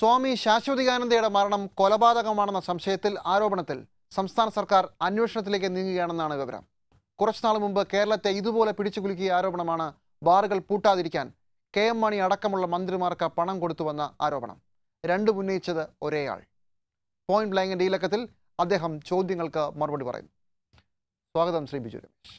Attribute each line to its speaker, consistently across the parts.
Speaker 1: സ്വാമി ശാശ്വതികാനന്ദയുടെ മരണം കൊലപാതകമാണെന്ന സംശയത്തിൽ ആരോപണത്തിൽ സംസ്ഥാന സർക്കാർ അന്വേഷണത്തിലേക്ക് നീങ്ങുകയാണെന്നാണ് വിവരം കുറച്ചുനാൾ മുമ്പ് കേരളത്തെ ഇതുപോലെ പിടിച്ചുകുലുക്കിയ ആരോപണമാണ് ബാറുകൾ പൂട്ടാതിരിക്കാൻ കെ എം മണി അടക്കമുള്ള മന്ത്രിമാർക്ക് പണം കൊടുത്തുവന്ന ആരോപണം രണ്ടും ഉന്നയിച്ചത് ഒരേയാൾ പോയിന്റ് ബ്ലാങ്കിന്റെ ഈ ലക്കത്തിൽ അദ്ദേഹം ചോദ്യങ്ങൾക്ക് മറുപടി പറയുന്നു സ്വാഗതം ശ്രീ ബിജു രമേശ്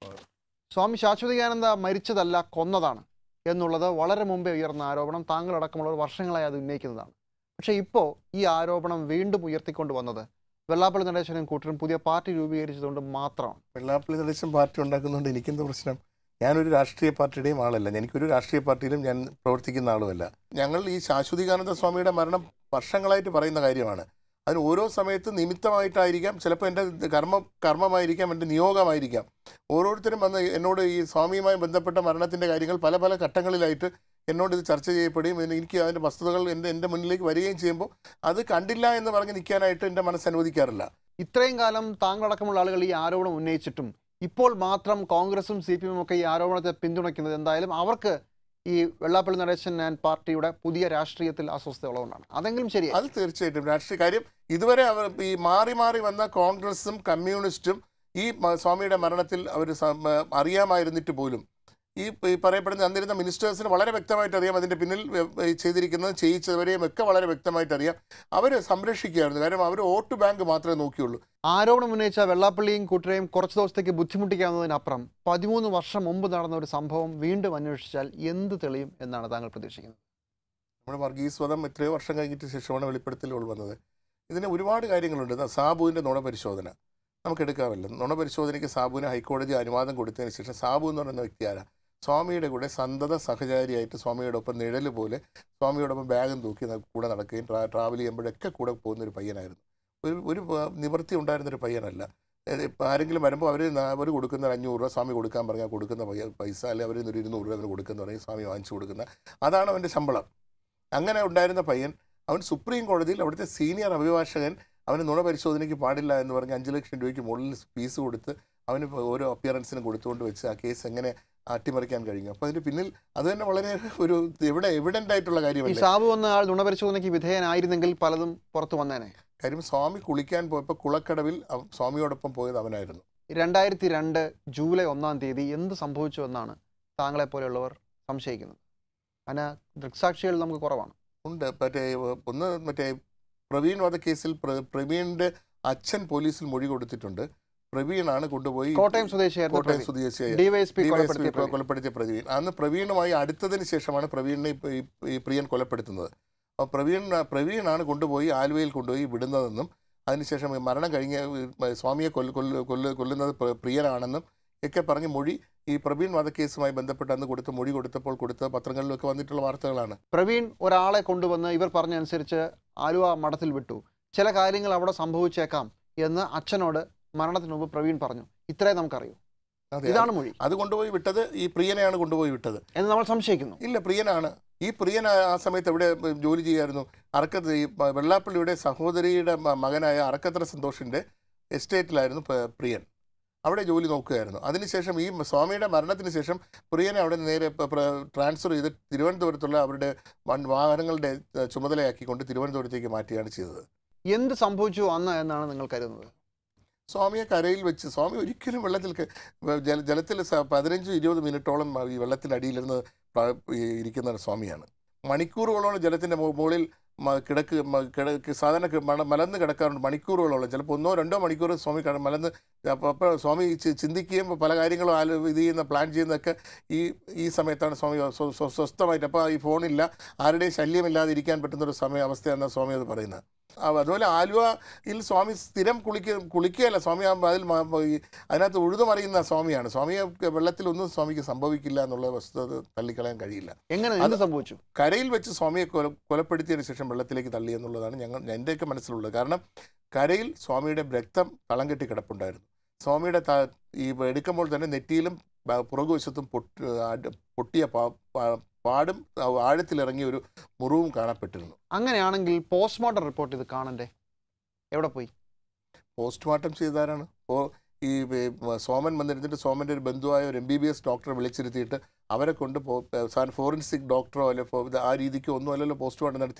Speaker 1: സ്വാമി ശാശ്വതികാനന്ദ മരിച്ചതല്ല കൊന്നതാണ് എന്നുള്ളത് വളരെ മുമ്പേ ഉയർന്ന ആരോപണം താങ്കളടക്കമുള്ളവർ വർഷങ്ങളായി അത് ഉന്നയിക്കുന്നതാണ് പക്ഷേ ഇപ്പോൾ ഈ ആരോപണം വീണ്ടും ഉയർത്തിക്കൊണ്ട് വന്നത് വെള്ളാപ്പള്ളി നടേശനും കൂട്ടരും പുതിയ പാർട്ടി രൂപീകരിച്ചതുകൊണ്ട് മാത്രമാണ്
Speaker 2: വെള്ളാപ്പള്ളി നടേശൻ പാർട്ടി ഉണ്ടാക്കുന്നുണ്ട് എനിക്കെന്താ പ്രശ്നം ഞാനൊരു രാഷ്ട്രീയ പാർട്ടിയുടെയും ആളല്ല എനിക്കൊരു രാഷ്ട്രീയ പാർട്ടിയിലും ഞാൻ പ്രവർത്തിക്കുന്ന ആളുമല്ല ഞങ്ങൾ ഈ ശാശ്വതികാനന്ദ സ്വാമിയുടെ മരണം വർഷങ്ങളായിട്ട് പറയുന്ന കാര്യമാണ് അതിന് ഓരോ സമയത്ത് നിമിത്തമായിട്ടായിരിക്കാം ചിലപ്പോൾ എൻ്റെ കർമ്മ കർമ്മമായിരിക്കാം എൻ്റെ നിയോഗമായിരിക്കാം ഓരോരുത്തരും വന്ന് എന്നോട് ഈ സ്വാമിയുമായി ബന്ധപ്പെട്ട മരണത്തിൻ്റെ കാര്യങ്ങൾ പല പല ഘട്ടങ്ങളിലായിട്ട് എന്നോട് ഇത് ചർച്ച ചെയ്യപ്പെടുകയും ഇതിന് എനിക്ക് അതിൻ്റെ വസ്തുതകൾ എൻ്റെ എൻ്റെ മുന്നിലേക്ക് വരികയും ചെയ്യുമ്പോൾ അത് കണ്ടില്ല എന്ന് പറഞ്ഞ് നിൽക്കാനായിട്ട് എൻ്റെ മനസ്സ് അനുവദിക്കാറില്ല
Speaker 1: ഇത്രയും കാലം താങ്കളടക്കമുള്ള ആളുകൾ ഈ ആരോപണം ഉന്നയിച്ചിട്ടും ഇപ്പോൾ മാത്രം കോൺഗ്രസും സി പി എമ്മും ഒക്കെ ഈ ആരോപണത്തെ പിന്തുണയ്ക്കുന്നത് എന്തായാലും അവർക്ക് ഈ വെള്ളാപ്പള്ളി നടേശൻ ആൻഡ് പാർട്ടിയുടെ പുതിയ രാഷ്ട്രീയത്തിൽ അസ്വസ്ഥത ഉള്ളതുകൊണ്ടാണ് അതെങ്കിലും ശരിയാണ്
Speaker 2: അത് തീർച്ചയായിട്ടും രാഷ്ട്രീയ കാര്യം ഇതുവരെ അവർ ഈ മാറി മാറി വന്ന കോൺഗ്രസും കമ്മ്യൂണിസ്റ്റും ഈ മ- സ്വാമിയുടെ മരണത്തിൽ അവർ അറിയാമായിരുന്നിട്ട് പോലും ഈ ഈ പറയപ്പെടുന്ന അന്നിരുന്ന മിനിസ്റ്റേഴ്സിന് വളരെ വ്യക്തമായിട്ട് അറിയാം അതിൻ്റെ പിന്നിൽ വെ- ഈ ചെയ്തിരിക്കുന്നതും ചെയ്യിച്ചവരെയും ഒക്കെ വളരെ വ്യക്തമായിട്ട് അറിയാം അവർ സംരക്ഷിക്കുകയായിരുന്നു കാരണം അവർ വോട്ട് ബാങ്ക് മാത്രമേ നോക്കിയുള്ളൂ
Speaker 1: ആരോപണം ഉന്നയിച്ച വെള്ളാപ്പള്ളിയും കൂട്ടരെയും കുറച്ച് ദിവസത്തേക്ക് ബുദ്ധിമുട്ടിക്കാവുന്നതിനപ്പുറം പതിമൂന്ന് വർഷം മുമ്പ് നടന്ന ഒരു സംഭവം വീണ്ടും അന്വേഷിച്ചാൽ എന്ത് തെളിയും എന്നാണ് താങ്കൾ പ്രതീക്ഷിക്കുന്നത്
Speaker 2: നമ്മുടെ വർഗീസ് വധം എത്രയോ വർഷം കഴിഞ്ഞിട്ട് ശേഷമാണ് വെളിപ്പെടുത്തലുകൾ വന്നത് ഇതിന് ഒരുപാട് കാര്യങ്ങളുണ്ട് ദാ സാബുവിൻ്റെ നുണ പരിശോധന നമുക്ക് എടുക്കാമല്ലോ നുണ പരിശോധനയ്ക്ക് സാബുവിന് ഹൈക്കോടതി അനുവാദം കൊടുത്തതിന് ശേഷം സാബു എന്ന് പറയുന്ന വ്യക്തി ആരാ സ്വാമിയുടെ കൂടെ സന്തത സഹചാരിയായിട്ട് സ്വാമിയോടൊപ്പം നിഴല് പോലെ സ്വാമിയോടൊപ്പം ബാഗും തൂക്കി ന- കൂടെ നടക്കുകയും ട്രാ ട്രാവൽ ചെയ്യുമ്പോഴൊക്കെ കൂടെ പോകുന്ന ഒരു പയ്യനായിരുന്നു ഒരു ഒരു പ- നിവൃത്തി ഉണ്ടായിരുന്ന ഒരു പയ്യനല്ല ഏത് ഇപ്പം ആരെങ്കിലും വരുമ്പോൾ അവർ അവർ കൊടുക്കുന്ന ഒരു അഞ്ഞൂറ് രൂപ സ്വാമി കൊടുക്കാൻ പറഞ്ഞാൽ കൊടുക്കുന്ന പയ്യ- പൈസ അല്ലെങ്കിൽ അവർ ഒരു ഇരുന്നൂറ് രൂപ അവന് കൊടുക്കുന്ന പറയും സ്വാമി വാങ്ങിച്ചു കൊടുക്കുന്ന അതാണ് അവൻ്റെ ശമ്പളം അങ്ങനെ ഉണ്ടായിരുന്ന പയ്യൻ അവൻ സുപ്രീം കോടതിയിൽ അവിടുത്തെ സീനിയർ അഭിഭാഷകൻ അവന് നുണ പരിശോധനയ്ക്ക് പാടില്ല എന്ന് പറഞ്ഞ് അഞ്ച് ലക്ഷം രൂപയ്ക്ക് മുകളിൽ ഫീസ് കൊടുത്ത് അവന് ഇപ്പൊ ഓരോ അപ്പിയറൻസിനും കൊടുത്തുകൊണ്ട് വെച്ച് ആ കേസ് എങ്ങനെ അട്ടിമറിക്കാൻ കഴിഞ്ഞു അപ്പോൾ അതിന് പിന്നിൽ അത് തന്നെ വളരെ ഒരു എവിടെ എവിഡൻ്റ് ആയിട്ടുള്ള
Speaker 1: ഈ
Speaker 2: കാര്യമല്ല
Speaker 1: സാബു എന്ന ആൾ നുണപരിശോധനയ്ക്ക് വിധേയനായിരുന്നെങ്കിൽ പലതും പുറത്തു വന്നേനെ
Speaker 2: കാര്യം സ്വാമി കുളിക്കാൻ പോയപ്പോൾ കുളക്കടവിൽ അവ- സ്വാമിയോടൊപ്പം പോയത് അവനായിരുന്നു
Speaker 1: രണ്ടായിരത്തി രണ്ട് ജൂലൈ ഒന്നാം തീയതി എന്ത് സംഭവിച്ചു എന്നാണ് താങ്കളെ പോലെയുള്ളവർ സംശയിക്കുന്നത് അതിന് ദൃക്സാക്ഷികൾ നമുക്ക് കുറവാണ്
Speaker 2: ഉണ്ട് മറ്റേ ഒന്ന് മറ്റേ പ്രവീൺ വധക്കേസിൽ പ്ര- പ്രവീണിൻ്റെ അച്ഛൻ പോലീസിൽ മൊഴി കൊടുത്തിട്ടുണ്ട് പ്രവീണാണ് കൊണ്ടുപോയി
Speaker 1: കോട്ടയം സ്വദേശിയായിരുന്നു
Speaker 2: കോട്ടയം
Speaker 1: പ്രവീൺ.
Speaker 2: സ്വദേശിയായ
Speaker 1: ഡിവൈഎസ്പി
Speaker 2: DYSP
Speaker 1: കൊലപ്പെടുത്തിയ പ്രവീൺ.
Speaker 2: കൊലപ്പെടുത്തിയ പ്രവീൺ അന്ന് പ്രവീണുമായി അടുത്തതിന് ശേഷമാണ് പ്രവീണിനെ ഇപ്പ- ഈ- ഈ പ്രിയൻ കൊലപ്പെടുത്തുന്നത് അപ്പോൾ പ്രവീൺ പ്രവീണാണ് കൊണ്ടുപോയി ആലുവയിൽ കൊണ്ടുപോയി വിടുന്നതെന്നും അതിനുശേഷം ഈ മരണം കഴിഞ്ഞ ഈ സ്വാമിയെ കൊല്ല കൊല്ല കൊല്ല കൊല്ലുന്നത് പ്ര- പ്രിയനാണെന്നും ഒക്കെ പറഞ്ഞ് മൊഴി ഈ പ്രവീൺ വധക്കേസുമായി ബന്ധപ്പെട്ട് അന്ന് കൊടുത്ത മൊഴി കൊടുത്തപ്പോൾ കൊടുത്ത പത്രങ്ങളിലൊക്കെ വന്നിട്ടുള്ള വാർത്തകളാണ്
Speaker 1: പ്രവീൺ ഒരാളെ കൊണ്ടുവന്ന് ഇവർ പറഞ്ഞനുസരിച്ച് ആലുവ മഠത്തിൽ വിട്ടു ചില കാര്യങ്ങൾ അവിടെ സംഭവിച്ചേക്കാം എന്ന് അച്ഛനോട് മരണത്തിന് മുമ്പ് പ്രവീൺ പറഞ്ഞു ഇത്രേ നമുക്കറിയൂ
Speaker 2: അതെ
Speaker 1: ഇതാണ് മൊഴി
Speaker 2: അത് കൊണ്ടുപോയി വിട്ടത് ഈ പ്രിയനെയാണ് കൊണ്ടുപോയി വിട്ടത്
Speaker 1: എന്ന് നമ്മൾ സംശയിക്കുന്നു
Speaker 2: ഇല്ല പ്രിയനാണ് ഈ പ്രിയൻ ആ ആ സമയത്ത് എവിടെ ജോലി ചെയ്യായിരുന്നു അറക്കത്ത് ഈ പ- വെള്ളാപ്പള്ളിയുടെ സഹോദരിയുടെ മ- മകനായ അറക്കത്ര സന്തോഷിൻ്റെ എസ്റ്റേറ്റിലായിരുന്നു പ- പ്രിയൻ അവിടെ ജോലി നോക്കുകയായിരുന്നു അതിനുശേഷം ഈ സ്വാമിയുടെ മരണത്തിന് ശേഷം പ്രിയനെ അവിടെ നിന്ന് നേരെ പ- പ്ര- ട്രാൻസ്ഫർ ചെയ്ത് തിരുവനന്തപുരത്തുള്ള അവരുടെ വൺ വാഹനങ്ങളുടെ ഏഹ്, ചുമതലയാക്കിക്കൊണ്ട് തിരുവനന്തപുരത്തേക്ക് മാറ്റുകയാണ് ചെയ്തത്
Speaker 1: എന്ത് സംഭവിച്ചു അന്ന് എന്നാണ് നിങ്ങൾ കരുതുന്നത്
Speaker 2: സ്വാമിയെ കരയിൽ വെച്ച് സ്വാമി ഒരിക്കലും വെള്ളത്തിൽ ക- ജല ജലത്തിൽ സ- പതിനഞ്ച് ഇരുപത് മിനിറ്റോളം ഈ വെള്ളത്തിനടിയിലിരുന്ന് പ- ഈ ഇരിക്കുന്ന ഒരു സ്വാമിയാണ് മണിക്കൂറുകളോളം ജലത്തിൻ്റെ മുകളിൽ മ- കിടക്ക് മ- കിടക്ക് സാധാരണ കി- മണ- മലന്ന് കിടക്കാറുണ്ട് മണിക്കൂറുകളോളം ചിലപ്പോൾ ഒന്നോ രണ്ടോ മണിക്കൂർ സ്വാമി കട മലന്ന് അപ്പോൾ അപ്പോൾ സ്വാമി ചി- ചിന്തിക്കുകയും പല കാര്യങ്ങളും ആലോ ഇത് ചെയ്യുന്ന പ്ലാൻ ചെയ്യുന്നതൊക്കെ ഈ ഈ സമയത്താണ് സ്വാമി സ്വ- സ്വ- സ്വസ്ഥമായിട്ട് അപ്പോൾ ഈ ഫോണില്ല ആരുടെയും ശല്യമില്ലാതെ ഇരിക്കാൻ പറ്റുന്ന ഒരു സമയ അവസ്ഥയാണ് സ്വാമി അത് പറയുന്നത് ആ, അതുപോലെ ആലുവയിൽ സ്വാമി സ്ഥിരം കുളിക്ക കുളിക്കുകയല്ല സ്വാമി ആ അതിൽ മ- മ- ഈ അതിനകത്ത് ഉഴുതുമറിയുന്ന സ്വാമിയാണ് സ്വാമിയെ വെള്ളത്തിലൊന്നും സ്വാമിക്ക് സംഭവിക്കില്ല എന്നുള്ള വസ്തുത തള്ളിക്കളയാൻ കഴിയില്ല
Speaker 1: എങ്ങനെ എന്ത് സംഭവിച്ചു
Speaker 2: കരയിൽ വെച്ച് സ്വാമിയെ കൊല കൊലപ്പെടുത്തിയതിന് ശേഷം വെള്ളത്തിലേക്ക് തള്ളി എന്നുള്ളതാണ് ഞങ്ങൾ എൻ്റെയൊക്കെ മനസ്സിലുള്ളത് കാരണം കരയിൽ സ്വാമിയുടെ രക്തം തളം കെട്ടി കിടപ്പുണ്ടായിരുന്നു സ്വാമിയുടെ ത ഈ എടുക്കുമ്പോൾ തന്നെ നെറ്റിയിലും ബ- പുറകുവശത്തും പൊട്ടി അട് പൊട്ടിയ പാ- പാ- പാടും ആ ആഴത്തിലിറങ്ങിയ ഒരു മുറിവും കാണപ്പെട്ടിരുന്നു
Speaker 1: അങ്ങനെയാണെങ്കിൽ പോസ്റ്റ്മോർട്ടം റിപ്പോർട്ട് ഇത് കാണണ്ടേ എവിടെ പോയി
Speaker 2: പോസ്റ്റ്മോർട്ടം ചെയ്താരാണ് ഇപ്പോൾ ഈ വേ- മ- സോമൻ വന്നിരുന്നിട്ട് സോമൻ്റെ ഒരു ബന്ധുവായ ഒരു എം ബി ബി എസ് ഡോക്ടറെ വിളിച്ചിരുത്തിയിട്ട് അവരെ കൊണ്ട് പോ സാൻ ഫോറൻസിക് ഡോക്ടറോ അല്ലെ ഫോ- ഇത് ആ രീതിക്ക് ഒന്നും അല്ലല്ലോ പോസ്റ്റ്മോർട്ടം നടത്തിയ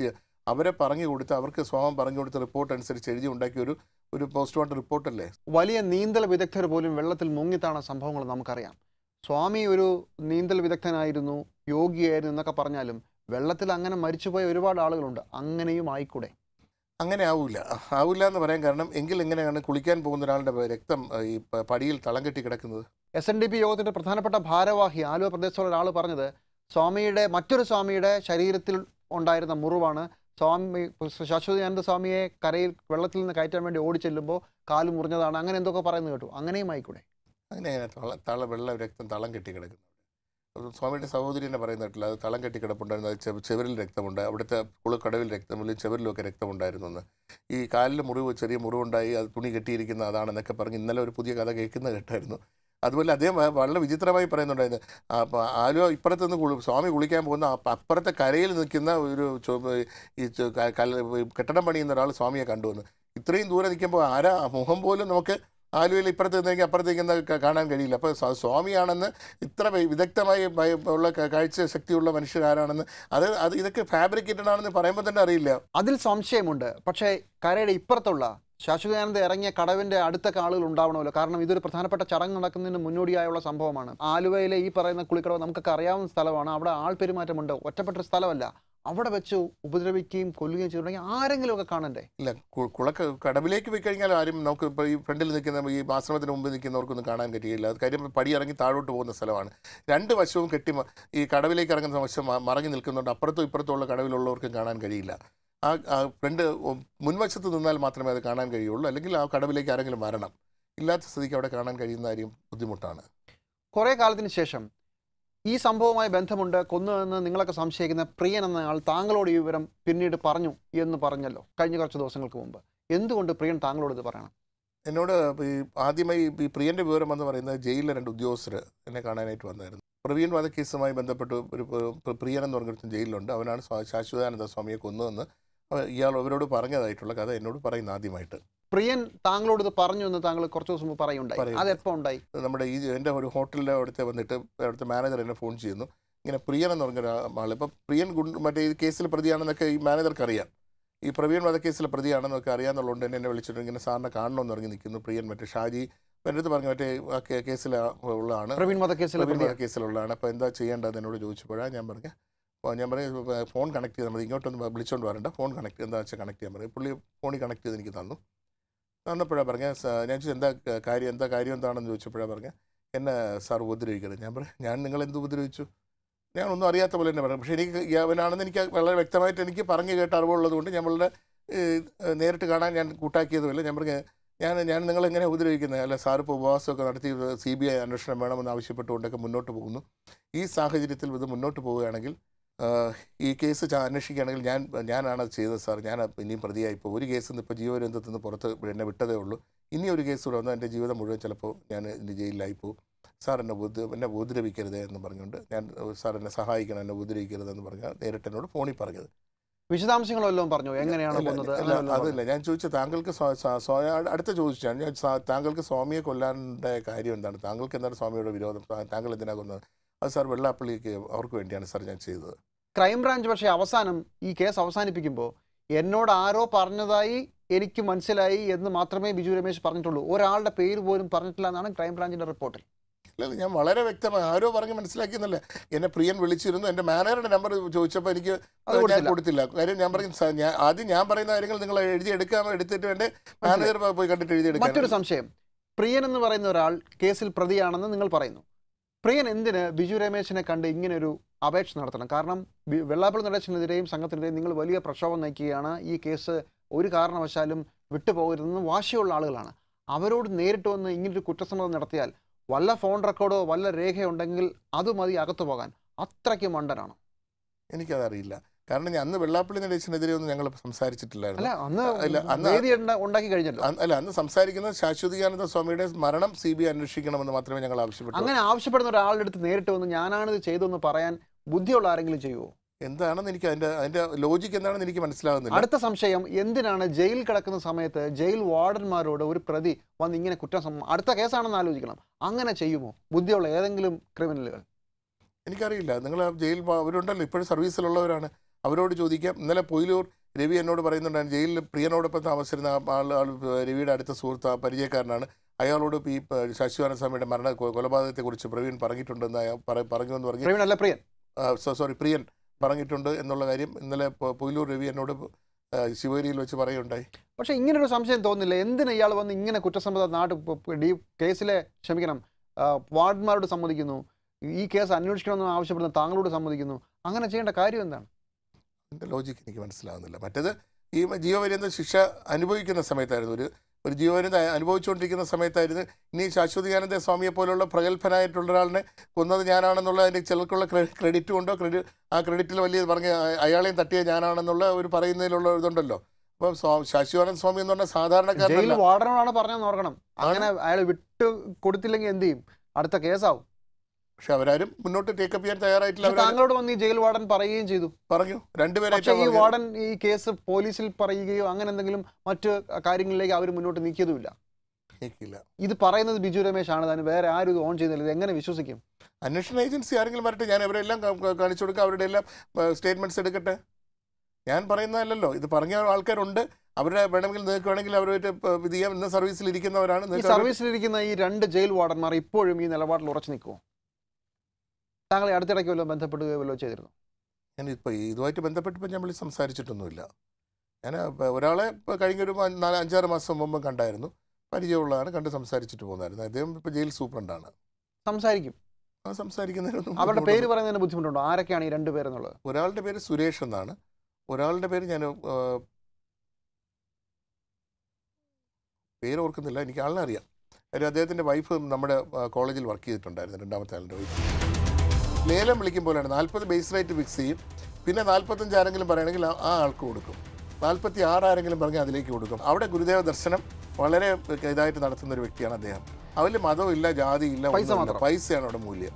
Speaker 2: അവരെ പറഞ്ഞു കൊടുത്ത് അവർക്ക് സ്വാമം പറഞ്ഞു കൊടുത്ത റിപ്പോർട്ട് അനുസരിച്ച് എഴുതി ഉണ്ടാക്കിയ ഒരു ഒരു പോസ്റ്റ്മോർട്ടം റിപ്പോർട്ടല്ലേ
Speaker 1: വലിയ നീന്തൽ വിദഗ്ധർ പോലും വെള്ളത്തിൽ മുങ്ങിത്താണ സംഭവങ്ങൾ നമുക്കറിയാം സ്വാമി ഒരു നീന്തൽ വിദഗ്ധനായിരുന്നു യോഗിയായിരുന്നു എന്നൊക്കെ പറഞ്ഞാലും വെള്ളത്തിൽ അങ്ങനെ മരിച്ചുപോയ ഒരുപാട് ആളുകളുണ്ട് അങ്ങനെയും ആയിക്കൂടെ
Speaker 2: അങ്ങനെ ആവില്ല ആവില്ല എന്ന് പറയാൻ കാരണം എങ്കിൽ എങ്ങനെയാണ് കുളിക്കാൻ പോകുന്ന ഒരാളുടെ രക്തം ആ, ഈ പ- പടിയിൽ തളം കെട്ടി കിടക്കുന്നത്
Speaker 1: എസ് എൻ ഡി പി യോഗത്തിന്റെ പ്രധാനപ്പെട്ട ഭാരവാഹി ആലുവ പ്രദേശത്തുള്ള ഒരാൾ പറഞ്ഞത് സ്വാമിയുടെ മറ്റൊരു സ്വാമിയുടെ ശരീരത്തിൽ ഉണ്ടായിരുന്ന മുറിവാണ് സ്വാമി ശാശ്വതാനന്ദ സ്വാമിയെ കരയിൽ വെള്ളത്തിൽ നിന്ന് കയറ്റാൻ വേണ്ടി ഓടിച്ചെല്ലുമ്പോൾ കാല് മുറിഞ്ഞതാണ് അങ്ങനെ എന്തൊക്കെ പറയുന്നത് കേട്ടു അങ്ങനെയും ആയിക്കൂടെ
Speaker 2: അങ്ങനെ തള തള വെള്ള രക്തം തളം കെട്ടി കിടക്കുന്നത് അത് സ്വാമിയുടെ സഹോദരി തന്നെ പറയുന്നിട്ടില്ല അത് തളം കെട്ടി കിടപ്പുണ്ടായിരുന്നു അത് ചെവ- ചെവിരിൽ രക്തമുണ്ട് അവിടുത്തെ കുളക്കടവിൽ രക്തമില്ല ചെവിരിലൊക്കെ രക്തമുണ്ടായിരുന്നു എന്ന് ഈ കാലിൽ മുറിവ് ചെറിയ മുറിവുണ്ടായി അത് തുണി കെട്ടിയിരിക്കുന്ന അതാണെന്നൊക്കെ പറഞ്ഞ് ഇന്നലെ ഒരു പുതിയ കഥ കേൾക്കുന്ന കേട്ടായിരുന്നു അതുപോലെ അദ്ദേഹം വ- വളരെ വിചിത്രമായി പറയുന്നുണ്ടായിരുന്നു ആ, അപ്പൊ ആലുവ ഇപ്പുറത്ത് നിന്ന് കുളി സ്വാമി കുളിക്കാൻ പോകുന്ന അപ്പ- അപ്പുറത്തെ കരയിൽ നിൽക്കുന്ന ഒരു ചൊ- ഈ ചൊ- ക- കല്ല് കെട്ടിടം പണിയുന്ന ഒരാൾ സ്വാമിയെ കണ്ടുവന്നു ഇത്രയും ദൂരെ നിൽക്കുമ്പോൾ ആരാ ആ മുഖം പോലും നമുക്ക് ആലുവയിൽ ഇപ്പുറത്ത് നിന്നെങ്കിൽ അപ്പുറത്തേക്ക് നിന്ന് ക- കാണാൻ കഴിയില്ല അപ്പോൾ സ്വ- സ്വാമിയാണെന്ന് ഇത്ര വി- വിദഗ്ധമായി ഭയ- ഉള്ള ക- കാഴ്ച ശക്തിയുള്ള മനുഷ്യരാരാണെന്ന് അത് അത് ഇതൊക്കെ ഫാബ്രിക്കേറ്റഡ് ആണെന്ന് പറയുമ്പോൾ തന്നെ അറിയില്ല
Speaker 1: അതിൽ സംശയമുണ്ട് പക്ഷേ കരയുടെ ഇപ്പുറത്തുള്ള ശാശ്വതാനന്ദ ഇറങ്ങിയ കടവിന്റെ അടുത്തൊക്കെ ആളുകൾ ഉണ്ടാവണമല്ലോ കാരണം ഇതൊരു പ്രധാനപ്പെട്ട ചടങ്ങ് നടക്കുന്നതിന് മുന്നോടിയായുള്ള സംഭവമാണ് ആലുവയിലെ ഈ പറയുന്ന കുളിക്കടവ് നമുക്കൊക്കെ അറിയാവുന്ന സ്ഥലമാണ് അവിടെ ആൾ പെരുമാറ്റമുണ്ട് ഒറ്റപ്പെട്ട ഒരു സ്ഥലമല്ല അവിടെ വെച്ച് ഉപദ്രവിക്കുകയും കൊല്ലുകയും ചെയ്തിട്ടുണ്ടെങ്കിൽ ആരെങ്കിലും ഒക്കെ കാണണ്ടേ
Speaker 2: ഇല്ല കു- കുളക്ക കടവിലേക്ക് പോയി കഴിഞ്ഞാൽ ആരും നമുക്ക് ഇപ്പോൾ ഈ ഫ്രണ്ടിൽ നിൽക്കുന്ന ഈ ആശ്രമത്തിന് മുമ്പ് നിൽക്കുന്നവർക്കൊന്നും കാണാൻ കഴിയില്ല അത് കാര്യം പടി ഇറങ്ങി താഴോട്ട് പോകുന്ന സ്ഥലമാണ് രണ്ട് വശവും കെട്ടി മ- ഈ കടവിലേക്ക് ഇറങ്ങുന്ന വശം മ- മറങ്ങി നിൽക്കുന്നുണ്ട് അപ്പുറത്തും ഇപ്പുറത്തും ഉള്ള കടവിലുള്ളവർക്കും കാണാൻ കഴിയില്ല ആ ആ ഫ്രണ്ട് മുൻവശത്ത് നിന്നാൽ മാത്രമേ അത് കാണാൻ കഴിയുള്ളൂ അല്ലെങ്കിൽ ആ കടവിലേക്ക് ആരെങ്കിലും വരണം ഇല്ലാത്ത സ്ഥിതിക്ക് അവിടെ കാണാൻ കഴിയുന്ന കാര്യം ബുദ്ധിമുട്ടാണ്
Speaker 1: കുറേ കാലത്തിന് ശേഷം ഈ സംഭവവുമായി ബന്ധമുണ്ട് കൊന്നുവെന്ന് നിങ്ങളൊക്കെ സംശയിക്കുന്ന പ്രിയൻ എന്ന ആൾ താങ്കളോട് ഈ വിവരം പിന്നീട് പറഞ്ഞു എന്ന് പറഞ്ഞല്ലോ കഴിഞ്ഞ കുറച്ച് ദിവസങ്ങൾക്ക് മുമ്പ് എന്തുകൊണ്ട് പ്രിയൻ താങ്കളോട് ഇത് പറയണം
Speaker 2: എന്നോട് ഈ ആദ്യമായി ഈ പ്രിയന്റെ വിവരം എന്ന് പറയുന്നത് ജയിലിലെ രണ്ട് ഉദ്യോഗസ്ഥർ എന്നെ കാണാനായിട്ട് വന്നായിരുന്നു പ്രവീൺ വധക്കേസുമായി ബന്ധപ്പെട്ട് ഒരു പ്ര- പ്രിയൻ എന്ന് പറഞ്ഞൊരു ജയിലിലുണ്ട് അവനാണ് സ്വാ- ശാശ്വതാനന്ദ സ്വാമിയെ കൊന്നതെന്ന് അവ- ഇയാൾ അവരോട് പറഞ്ഞതായിട്ടുള്ള കഥ എന്നോട് പറയുന്ന ആദ്യമായിട്ട്
Speaker 1: പ്രിയൻ താങ്കളോട് ഇത് പറഞ്ഞു എന്ന് താങ്കൾ കുറച്ച് ദിവസം മുമ്പ് പറയുണ്ടായി
Speaker 2: പറയുന്നു.
Speaker 1: അതെപ്പോ ഉണ്ടായി
Speaker 2: നമ്മുടെ ഈ എൻ്റെ ഒരു ഹോട്ടലിൻ്റെ അവിടുത്തെ വന്നിട്ട് അവിടുത്തെ മാനേജർ എന്നെ ഫോൺ ചെയ്യുന്നു ഇങ്ങനെ പ്രിയൻ എന്ന് പറഞ്ഞൊരു ആൾ ഇപ്പോൾ പ്രിയൻ ഗുണ്ട് മറ്റേ ഈ കേസിൽ പ്രതിയാണെന്നൊക്കെ ഈ മാനേജർക്ക് അറിയാം ഈ പ്രവീൺ വധക്കേസിൽ പ്രതിയാണെന്നൊക്കെ അറിയാമെന്നുള്ളതുകൊണ്ട് തന്നെ എന്നെ വിളിച്ചിട്ട് ഇങ്ങനെ സാറിനെ കാണണമെന്ന് പറഞ്ഞ് നിൽക്കുന്നു പ്രിയൻ മറ്റേ ഷാജി എൻ്റെ അടുത്ത് പറഞ്ഞു മറ്റേ ആ കേ- കേസിൽ ഉള്ളതാണ്
Speaker 1: പ്രവീൺ വധക്കേസിലെ
Speaker 2: പ്രവീൺ
Speaker 1: പ്രതിയാണ്.
Speaker 2: വധക്കേസിലുള്ളതാണ് അപ്പോൾ എന്താ ചെയ്യേണ്ടത് എന്നോട് ചോദിച്ചപ്പോഴാണ് ഞാൻ പറഞ്ഞു അപ്പോൾ ഞാൻ പറഞ്ഞു "ഇപ്പൊ ഫോൺ കണക്ട് ചെയ്താൽ മതി ഇങ്ങോട്ടൊന്ന് വിളിച്ചോണ്ട് വരണ്ട ഫോൺ കണക്ട് എന്താ വെച്ചാൽ കണക്ട് ചെയ്യാൻ പറയും പുള്ളി ഫോണിൽ കണക്ട് ചെയ്ത് എനിക്ക് തന്നു തന്നപ്പോഴാണ് പറഞ്ഞ ഞാൻ ചോദിച്ചു എന്താ ക- കാര്യം എന്താ കാര്യം എന്താണെന്ന് ചോദിച്ചപ്പോഴാണ് പറഞ്ഞ എന്നെ സാർ ഉപദ്രവിക്കരുത് ഞാൻ പറഞ്ഞു ഞാൻ നിങ്ങൾ എന്ത് ഉപദ്രവിച്ചു ഞാൻ ഒന്നും അറിയാത്ത പോലെ തന്നെ പറഞ്ഞു പക്ഷേ എനിക്ക് ഈ അവനാണെന്ന് എനിക്ക് വളരെ വ്യക്തമായിട്ട് എനിക്ക് പറഞ്ഞു കേട്ട അറിവുള്ളത് കൊണ്ട് ഞാൻ വളരെ ഏഹ്, നേരിട്ട് കാണാൻ ഞാൻ കൂട്ടാക്കിയതുമില്ല ഞാൻ പറഞ്ഞു ഞാൻ ഞാൻ നിങ്ങൾ എങ്ങനെ ഉപദ്രവിക്കുന്നത് അല്ല സാർ ഇപ്പോൾ ഉപവാസമൊക്കെ നടത്തി സി ബി ഐ അന്വേഷണം വേണമെന്ന് ആവശ്യപ്പെട്ടുകൊണ്ടൊക്കെ മുന്നോട്ട് പോകുന്നു ഈ സാഹചര്യത്തിൽ ഇത് മുന്നോട്ട് പോവുകയാണെങ്കിൽ ആഹ്, ഈ കേസ് ചാ- അന്വേഷിക്കുകയാണെങ്കിൽ ഞാൻ ഞാനാണ് അത് ചെയ്തത് സാർ ഞാൻ ഇനിയും പ്രതിയായി ഇപ്പോൾ ഒരു കേസിൽ നിന്ന് ഇപ്പോൾ ജീവരന്തത്തിൽ നിന്ന് പുറത്ത് എന്നെ വിട്ടതേ ഉള്ളൂ ഇനി ഒരു കേസ് കൂടെ വന്നാൽ എൻ്റെ ജീവിതം മുഴുവൻ ചിലപ്പോൾ ഞാൻ ഇനി ജയിലിലായി പോകും സാർ എന്നെ ഉപദ്ര എന്നെ ഉപദ്രവിക്കരുത് എന്ന് പറഞ്ഞുകൊണ്ട് ഞാൻ സാർ എന്നെ സഹായിക്കണം എന്നെ ഉപദ്രവിക്കരുത് എന്ന് പറഞ്ഞാൽ നേരിട്ട് എന്നോട് ഫോണിൽ പറഞ്ഞത്
Speaker 1: വിശദാംശങ്ങൾ വല്ലതും പറഞ്ഞു എങ്ങനെയാണ്
Speaker 2: അല്ല,
Speaker 1: കൊന്നത്
Speaker 2: അല്ല,
Speaker 1: അങ്ങനെ വല്ലതും പറഞ്ഞോ?
Speaker 2: അതില്ല ഞാൻ ചോദിച്ച താങ്കൾക്ക് സ്വാ- സ്വാ- സ്വാ- അടുത്ത ചോദിച്ചാണ് ഞാൻ സാ- താങ്കൾക്ക് സ്വാമിയെ കൊല്ലാൻ്റെ കാര്യം എന്താണ് താങ്കൾക്ക് എന്താണ് സ്വാമിയുടെ വിരോധം താ- താങ്കൾ എന്തിനാ കൊന്നത് അത് സാർ വെള്ളാപ്പള്ളിക്ക് അവർക്ക് വേണ്ടിയാണ് സാർ ഞാൻ ചെയ്തത്
Speaker 1: ക്രൈംബ്രാഞ്ച് പക്ഷേ അവസാനം ഈ കേസ് അവസാനിപ്പിക്കുമ്പോൾ എന്നോട് ആരോ പറഞ്ഞതായി എനിക്ക് മനസ്സിലായി എന്ന് മാത്രമേ ബിജു രമേശ് പറഞ്ഞിട്ടുള്ളൂ ഒരാളുടെ പേര് പോലും പറഞ്ഞിട്ടില്ല എന്നാണ് ക്രൈംബ്രാഞ്ചിന്റെ റിപ്പോർട്ടിൽ
Speaker 2: അല്ല ഞാൻ വളരെ വ്യക്തമായി ആരോ പറഞ്ഞ് മനസ്സിലാക്കിയെന്നല്ല എന്നെ പ്രിയൻ വിളിച്ചിരുന്നു എൻ്റെ മാനേജറുടെ നമ്പർ ചോദിച്ചപ്പോൾ എനിക്ക്
Speaker 1: അത്
Speaker 2: ഞാൻ
Speaker 1: കൊടുത്തില്ല
Speaker 2: കൊടുത്തില്ല കാര്യം ഞാൻ പറയും "സാർ, ഞാൻ ആദ്യം ഞാൻ പറയുന്ന കാര്യങ്ങൾ നിങ്ങൾ എഴുതി എടുക്കാൻ എടുത്തിട്ട് വേണ്ടേ മാനേജർ പോയി കണ്ടിട്ട് എഴുതി എടുക്കാൻ
Speaker 1: മറ്റൊരു സംശയം പ്രിയൻ എന്ന് പറയുന്ന ഒരാൾ കേസിൽ പ്രതിയാണെന്ന് നിങ്ങൾ പറയുന്നു പ്രിയൻ എന്തിന് ബിജു രമേശിനെ കണ്ട് ഇങ്ങനെ ഒരു അപേക്ഷ നടത്തണം കാരണം ബി- വെള്ളാപ്പള്ളി നടേശനെതിരെയും സംഘത്തിനെതിരെയും നിങ്ങൾ വലിയ പ്രക്ഷോഭം നയിക്കുകയാണ് ഈ കേസ് ഒരു കാരണവശാലും വിട്ടുപോകരുതെന്ന് വാശിയുള്ള ആളുകളാണ് അവരോട് നേരിട്ട് വന്ന് ഇങ്ങനൊരു കുറ്റസമ്മതം നടത്തിയാൽ വല്ല ഫോൺ റെക്കോർഡോ വല്ല രേഖയോ ഉണ്ടെങ്കിൽ അത് മതി അകത്തു പോകാൻ അത്രയ്ക്ക് മണ്ടനാണ്
Speaker 2: എനിക്കതറിയില്ല കാരണം ഞാൻ അന്ന് വെള്ളാപ്പള്ളി നടേശനെതിരെ ഒന്നും ഞങ്ങൾ സംസാരിച്ചിട്ടില്ലായിരുന്നു
Speaker 1: അല്ല അന്ന്
Speaker 2: ഇല്ല, അന്ന്
Speaker 1: വേദി ഉണ്ട- ഉണ്ടാക്കി കഴിഞ്ഞല്ലോ
Speaker 2: അന്ന് അല്ല അന്ന് സംസാരിക്കുന്നത് ശാശ്വതികാനന്ദ സ്വാമിയുടെ മരണം സി ബി ഐ അന്വേഷിക്കണമെന്ന് മാത്രമേ ഞങ്ങൾ ആവശ്യപ്പെട്ടു
Speaker 1: അങ്ങനെ ആവശ്യപ്പെടുന്ന ഒരാളുടെ അടുത്ത് നേരിട്ട് വന്ന് ഞാനാണിത് ചെയ്തതെന്ന് പറയാൻ ബുദ്ധിയുള്ള ആരെങ്കിലും ചെയ്യുമോ
Speaker 2: എന്താണെന്ന് എനിക്ക് അതിന്റെ അതിന്റെ ലോജിക്ക് എന്താണെന്ന് എനിക്ക് മനസ്സിലാകുന്നില്ല
Speaker 1: അടുത്ത സംശയം എന്തിനാണ് ജയിൽ കിടക്കുന്ന സമയത്ത് ജയിൽ വാർഡന്മാരോട് ഒരു പ്രതി വന്ന് ഇങ്ങനെ കുറ്റം സം- അടുത്ത കേസാണെന്ന് ആലോചിക്കണം അങ്ങനെ ചെയ്യുമോ ബുദ്ധിയുള്ള ഏതെങ്കിലും ക്രിമിനലുകൾ
Speaker 2: എനിക്കറിയില്ല നിങ്ങൾ ആ ജയിൽ വാ- അവരുണ്ടല്ലോ ഇപ്പോഴും സർവീസിലുള്ളവരാണ് അവരോട് ചോദിക്കാം ഇന്നലെ പൊയിലൂർ രവി എന്നോട് പറയുന്നുണ്ടായിരുന്നു ജയിലിൽ പ്രിയനോടൊപ്പം താമസിച്ചിരുന്ന ആ ആൾ ആൾ രവിയുടെ അടുത്ത സുഹൃത്ത് ആ പരിചയക്കാരനാണ് അയാളോട് ഈ പ- ശശിവാനന്ദ സ്വാമിയുടെ മരണ കൊ- കൊലപാതകത്തെക്കുറിച്ച് പ്രവീൺ പറഞ്ഞിട്ടുണ്ടെന്ന് അയാൾ പറ- പറഞ്ഞു എന്ന് പറഞ്ഞ്
Speaker 1: പ്രവീൺ അല്ല പ്രിയൻ
Speaker 2: സോറി പ്രിയൻ പറഞ്ഞിട്ടുണ്ട് എന്നുള്ള കാര്യം ഇന്നലെ പൊ- പൊയിലൂർ രവി എന്നോട് ആ, ശിവഗിരിയിൽ വെച്ച് പറയുണ്ടായി
Speaker 1: പക്ഷേ ഇങ്ങനൊരു സംശയം തോന്നില്ല എന്തിനാ ഇയാൾ വന്ന് ഇങ്ങനെ കുറ്റസമ്മത നാട്ട് പ- പ- ഡി കേസിലെ ക്ഷമിക്കണം ആ, വാർഡന്മാരോട് സമ്മതിക്കുന്നു ഈ കേസ് അന്വേഷിക്കണമെന്ന് ആവശ്യപ്പെടുന്ന താങ്കളോട് സമ്മതിക്കുന്നു അങ്ങനെ ചെയ്യേണ്ട കാര്യം എന്താണ്
Speaker 2: അതിൻ്റെ ലോജിക്ക് എനിക്ക് മനസ്സിലാകുന്നില്ല മറ്റേത് ഈ ജീവപര്യന്ത ശിക്ഷ അനുഭവിക്കുന്ന സമയത്തായിരുന്നു ഒരു ഒരു ജീവപര്യന്ത അനുഭവിച്ചുകൊണ്ടിരിക്കുന്ന സമയത്തായിരുന്നു ഇനി ശാശ്വതികാനന്ദ സ്വാമിയെ പോലുള്ള പ്രഗത്ഭനായിട്ടുള്ള ഒരാളിനെ കൊന്നത് ഞാനാണെന്നുള്ള അതിൻ്റെ ചിലർക്കുള്ള ക്രെഡിറ്റ് കൊണ്ടോ ക്രെഡിറ്റ് ആ ക്രെഡിറ്റിൽ വലിയ പറഞ്ഞ അ- അയാളെയും തട്ടിയ ഞാനാണെന്നുള്ള ഒരു പറയുന്നതിലുള്ള ഇതുണ്ടല്ലോ അപ്പം സ്വാ- ശാശ്വതാനന്ദ സ്വാമി എന്ന് പറഞ്ഞാൽ
Speaker 1: ജയിൽ
Speaker 2: സാധാരണക്കാരനല്ല
Speaker 1: വാർഡനോടാണ് പറഞ്ഞതെന്ന് ഓർക്കണം അങ്ങനെ അയാൾ വിട്ട് കൊടുത്തില്ലെങ്കിൽ എന്ത് ചെയ്യും അടുത്ത കേസാവും
Speaker 2: പക്ഷെ അവരാരും മുന്നോട്ട് ടേക്കപ്പ് ചെയ്യാൻ തയ്യാറായിട്ടില്ല
Speaker 1: പക്ഷെ
Speaker 2: അവർ
Speaker 1: താങ്കളോട് വന്ന് ഈ ജയിൽ വാർഡൻ പറയുകയും ചെയ്തു
Speaker 2: പറഞ്ഞു
Speaker 1: പക്ഷേ
Speaker 2: രണ്ടുപേരായിട്ട്
Speaker 1: ഈ വാർഡൻ ഈ കേസ് പോലീസിൽ പറയുകയോ അങ്ങനെ എന്തെങ്കിലും മറ്റ് കാര്യങ്ങളിലേക്ക് അവർ മുന്നോട്ട് നീക്കിയതുമില്ല
Speaker 2: നീക്കില്ല
Speaker 1: ഇത് പറയുന്നത് ബിജു രമേശ് ആണ് താനും വേറെ ആരും ഇത് ഓൺ ചെയ്യുന്നില്ല ഇത് എങ്ങനെ വിശ്വസിക്കും
Speaker 2: അന്വേഷണ ഏജൻസി ആരെങ്കിലും വരട്ടെ ഞാൻ അവരെല്ലാം കാ- കാ- കാണിച്ചു കൊടുക്കുക അവരുടെ എല്ലാം സ്റ്റേറ്റ്മെന്റ്സ് എടുക്കട്ടെ ഞാൻ പറയുന്നതല്ലല്ലോ ഇത് പറഞ്ഞ ആൾക്കാരുണ്ട് അവരുടെ വേണമെങ്കിൽ നിങ്ങൾക്ക് വേണമെങ്കിൽ അവരുമായിട്ട് ഇപ്പൊ ഇത് ചെയ്യാം ഇന്ന് സർവീസിൽ ഇരിക്കുന്നവരാണ്
Speaker 1: ഈ
Speaker 2: നിങ്ങൾക്ക് അവരെ-
Speaker 1: സർവീസിലിരിക്കുന്ന ഈ രണ്ട് ജയിൽ വാർഡന്മാർ ഇപ്പോഴും ഈ നിലപാടിൽ ഉറച്ചു നിൽക്കുമോ താങ്കളെ അടുത്തിടയ്ക്ക് വല്ലതും ബന്ധപ്പെടുകയോ വല്ലതും ചെയ്തിരുന്നു
Speaker 2: ഞാൻ ഇപ്പോൾ ഇതുമായിട്ട് ബന്ധപ്പെട്ടപ്പോൾ ഞാൻ വിളി സംസാരിച്ചിട്ടൊന്നുമില്ല ഞാൻ ഇപ്പൊ ഒരാളെ ഇപ്പൊ കഴിഞ്ഞൊരു മ- നാല് അഞ്ചാറ് മാസം മുമ്പ് കണ്ടായിരുന്നു പരിചയമുള്ളതാണ് കണ്ട് സംസാരിച്ചിട്ട് പോകുന്നായിരുന്നു അദ്ദേഹം ഇപ്പോൾ ജയിൽ സൂപ്രണ്ടാണ്
Speaker 1: സംസാരിക്കും
Speaker 2: ആ സംസാരിക്കുന്നതിനൊന്നും
Speaker 1: അവരുടെ പേര്
Speaker 2: ബുദ്ധിമുട്ടൊന്നും-
Speaker 1: പറയുന്നതിന് ബുദ്ധിമുട്ടുണ്ടോ ആരൊക്കെയാണ് ഈ രണ്ട് പേരെന്നുള്ളത്
Speaker 2: ഒരാളുടെ പേര് സുരേഷ് എന്നാണ് ഒരാളുടെ പേര് ഞാൻ ആ, പേര് ഓർക്കുന്നില്ല എനിക്ക് ആളിനെ അറിയാം കാര്യം അദ്ദേഹത്തിൻ്റെ വൈഫ് നമ്മുടെ ആ, കോളേജിൽ വർക്ക് ചെയ്തിട്ടുണ്ടായിരുന്നു രണ്ടാമത്തെ ആളിൻ്റെ വൈഫ് ലേലം വിളിക്കും പോലെയാണ് നാൽപ്പത് ബേസ് റേറ്റ് ഫിക്സ് ചെയ്യും പിന്നെ നാൽപ്പത്തഞ്ച് ആരെങ്കിലും പറയുകയാണെങ്കിൽ ആ- ആ ആൾക്ക് കൊടുക്കും നാൽപ്പത്തി ആറ് ആരെങ്കിലും പറഞ്ഞാൽ അതിലേക്ക് കൊടുക്കും അവിടെ ഗുരുദേവ ദർശനം വളരെ ഇതായിട്ട് നടത്തുന്ന ഒരു വ്യക്തിയാണ് അദ്ദേഹം അതിൽ മതവും ഇല്ല ജാതി ഇല്ല
Speaker 1: പൈസ
Speaker 2: ഒന്നുമില്ല.
Speaker 1: മാത്രം.
Speaker 2: പൈസയാണ് അവിടെ മൂല്യം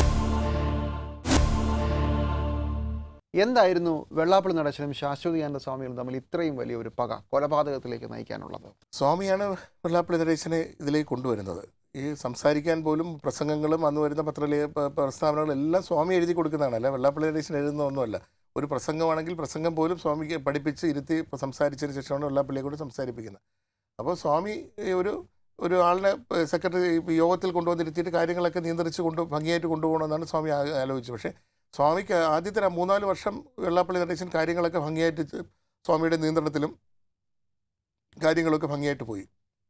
Speaker 1: എന്തായിരുന്നു വെള്ളാപ്പള്ളി നടേശനും ശാശ്വതിയാനന്ദ സ്വാമികളും തമ്മിൽ ഇത്രയും വലിയ ഒരു പക കൊലപാതകത്തിലേക്ക് നയിക്കാനുള്ളത്
Speaker 2: സ്വാമിയാണ് വെള്ളാപ്പള്ളി നടേശനെ ഇതിലേക്ക് കൊണ്ടുവരുന്നത് ഈ സംസാരിക്കാൻ പോലും പ്രസംഗങ്ങളും അന്ന് വരുന്ന പത്രലേ പ- പ്രസ്താവനകളും എല്ലാം സ്വാമി എഴുതി കൊടുക്കുന്നതാണ് അല്ല വെള്ളാപ്പള്ളി നടേശൻ എഴുതുന്ന ഒന്നുമല്ല ഒരു പ്രസംഗമാണെങ്കിൽ പ്രസംഗം പോലും സ്വാമിക്ക് പഠിപ്പിച്ച് ഇരുത്തി സംസാരിച്ചതിന് ശേഷമാണ് വെള്ളാപ്പള്ളിയെ കൊണ്ട് സംസാരിപ്പിക്കുന്നത് അപ്പോൾ സ്വാമി ഈ ഒരു ഒരു ആളിനെ സെക്രട്ടറി യോഗത്തിൽ കൊണ്ടുവന്നിരുത്തിയിട്ട് കാര്യങ്ങളൊക്കെ നിയന്ത്രിച്ച് കൊണ്ട് ഭംഗിയായിട്ട് കൊണ്ടുപോകണമെന്നാണ് സ്വാമി ആ- ആലോചിച്ചത് പക്ഷേ സ്വാമിക്ക് ആദ്യത്തെ ര- മൂന്നാല് വർഷം വെള്ളാപ്പള്ളി നടേശൻ കാര്യങ്ങളൊക്കെ ഭംഗിയായിട്ട് ചെ- സ്വാമിയുടെ നിയന്ത്രണത്തിലും കാര്യങ്ങളൊക്കെ ഭംഗിയായിട്ട് പോയി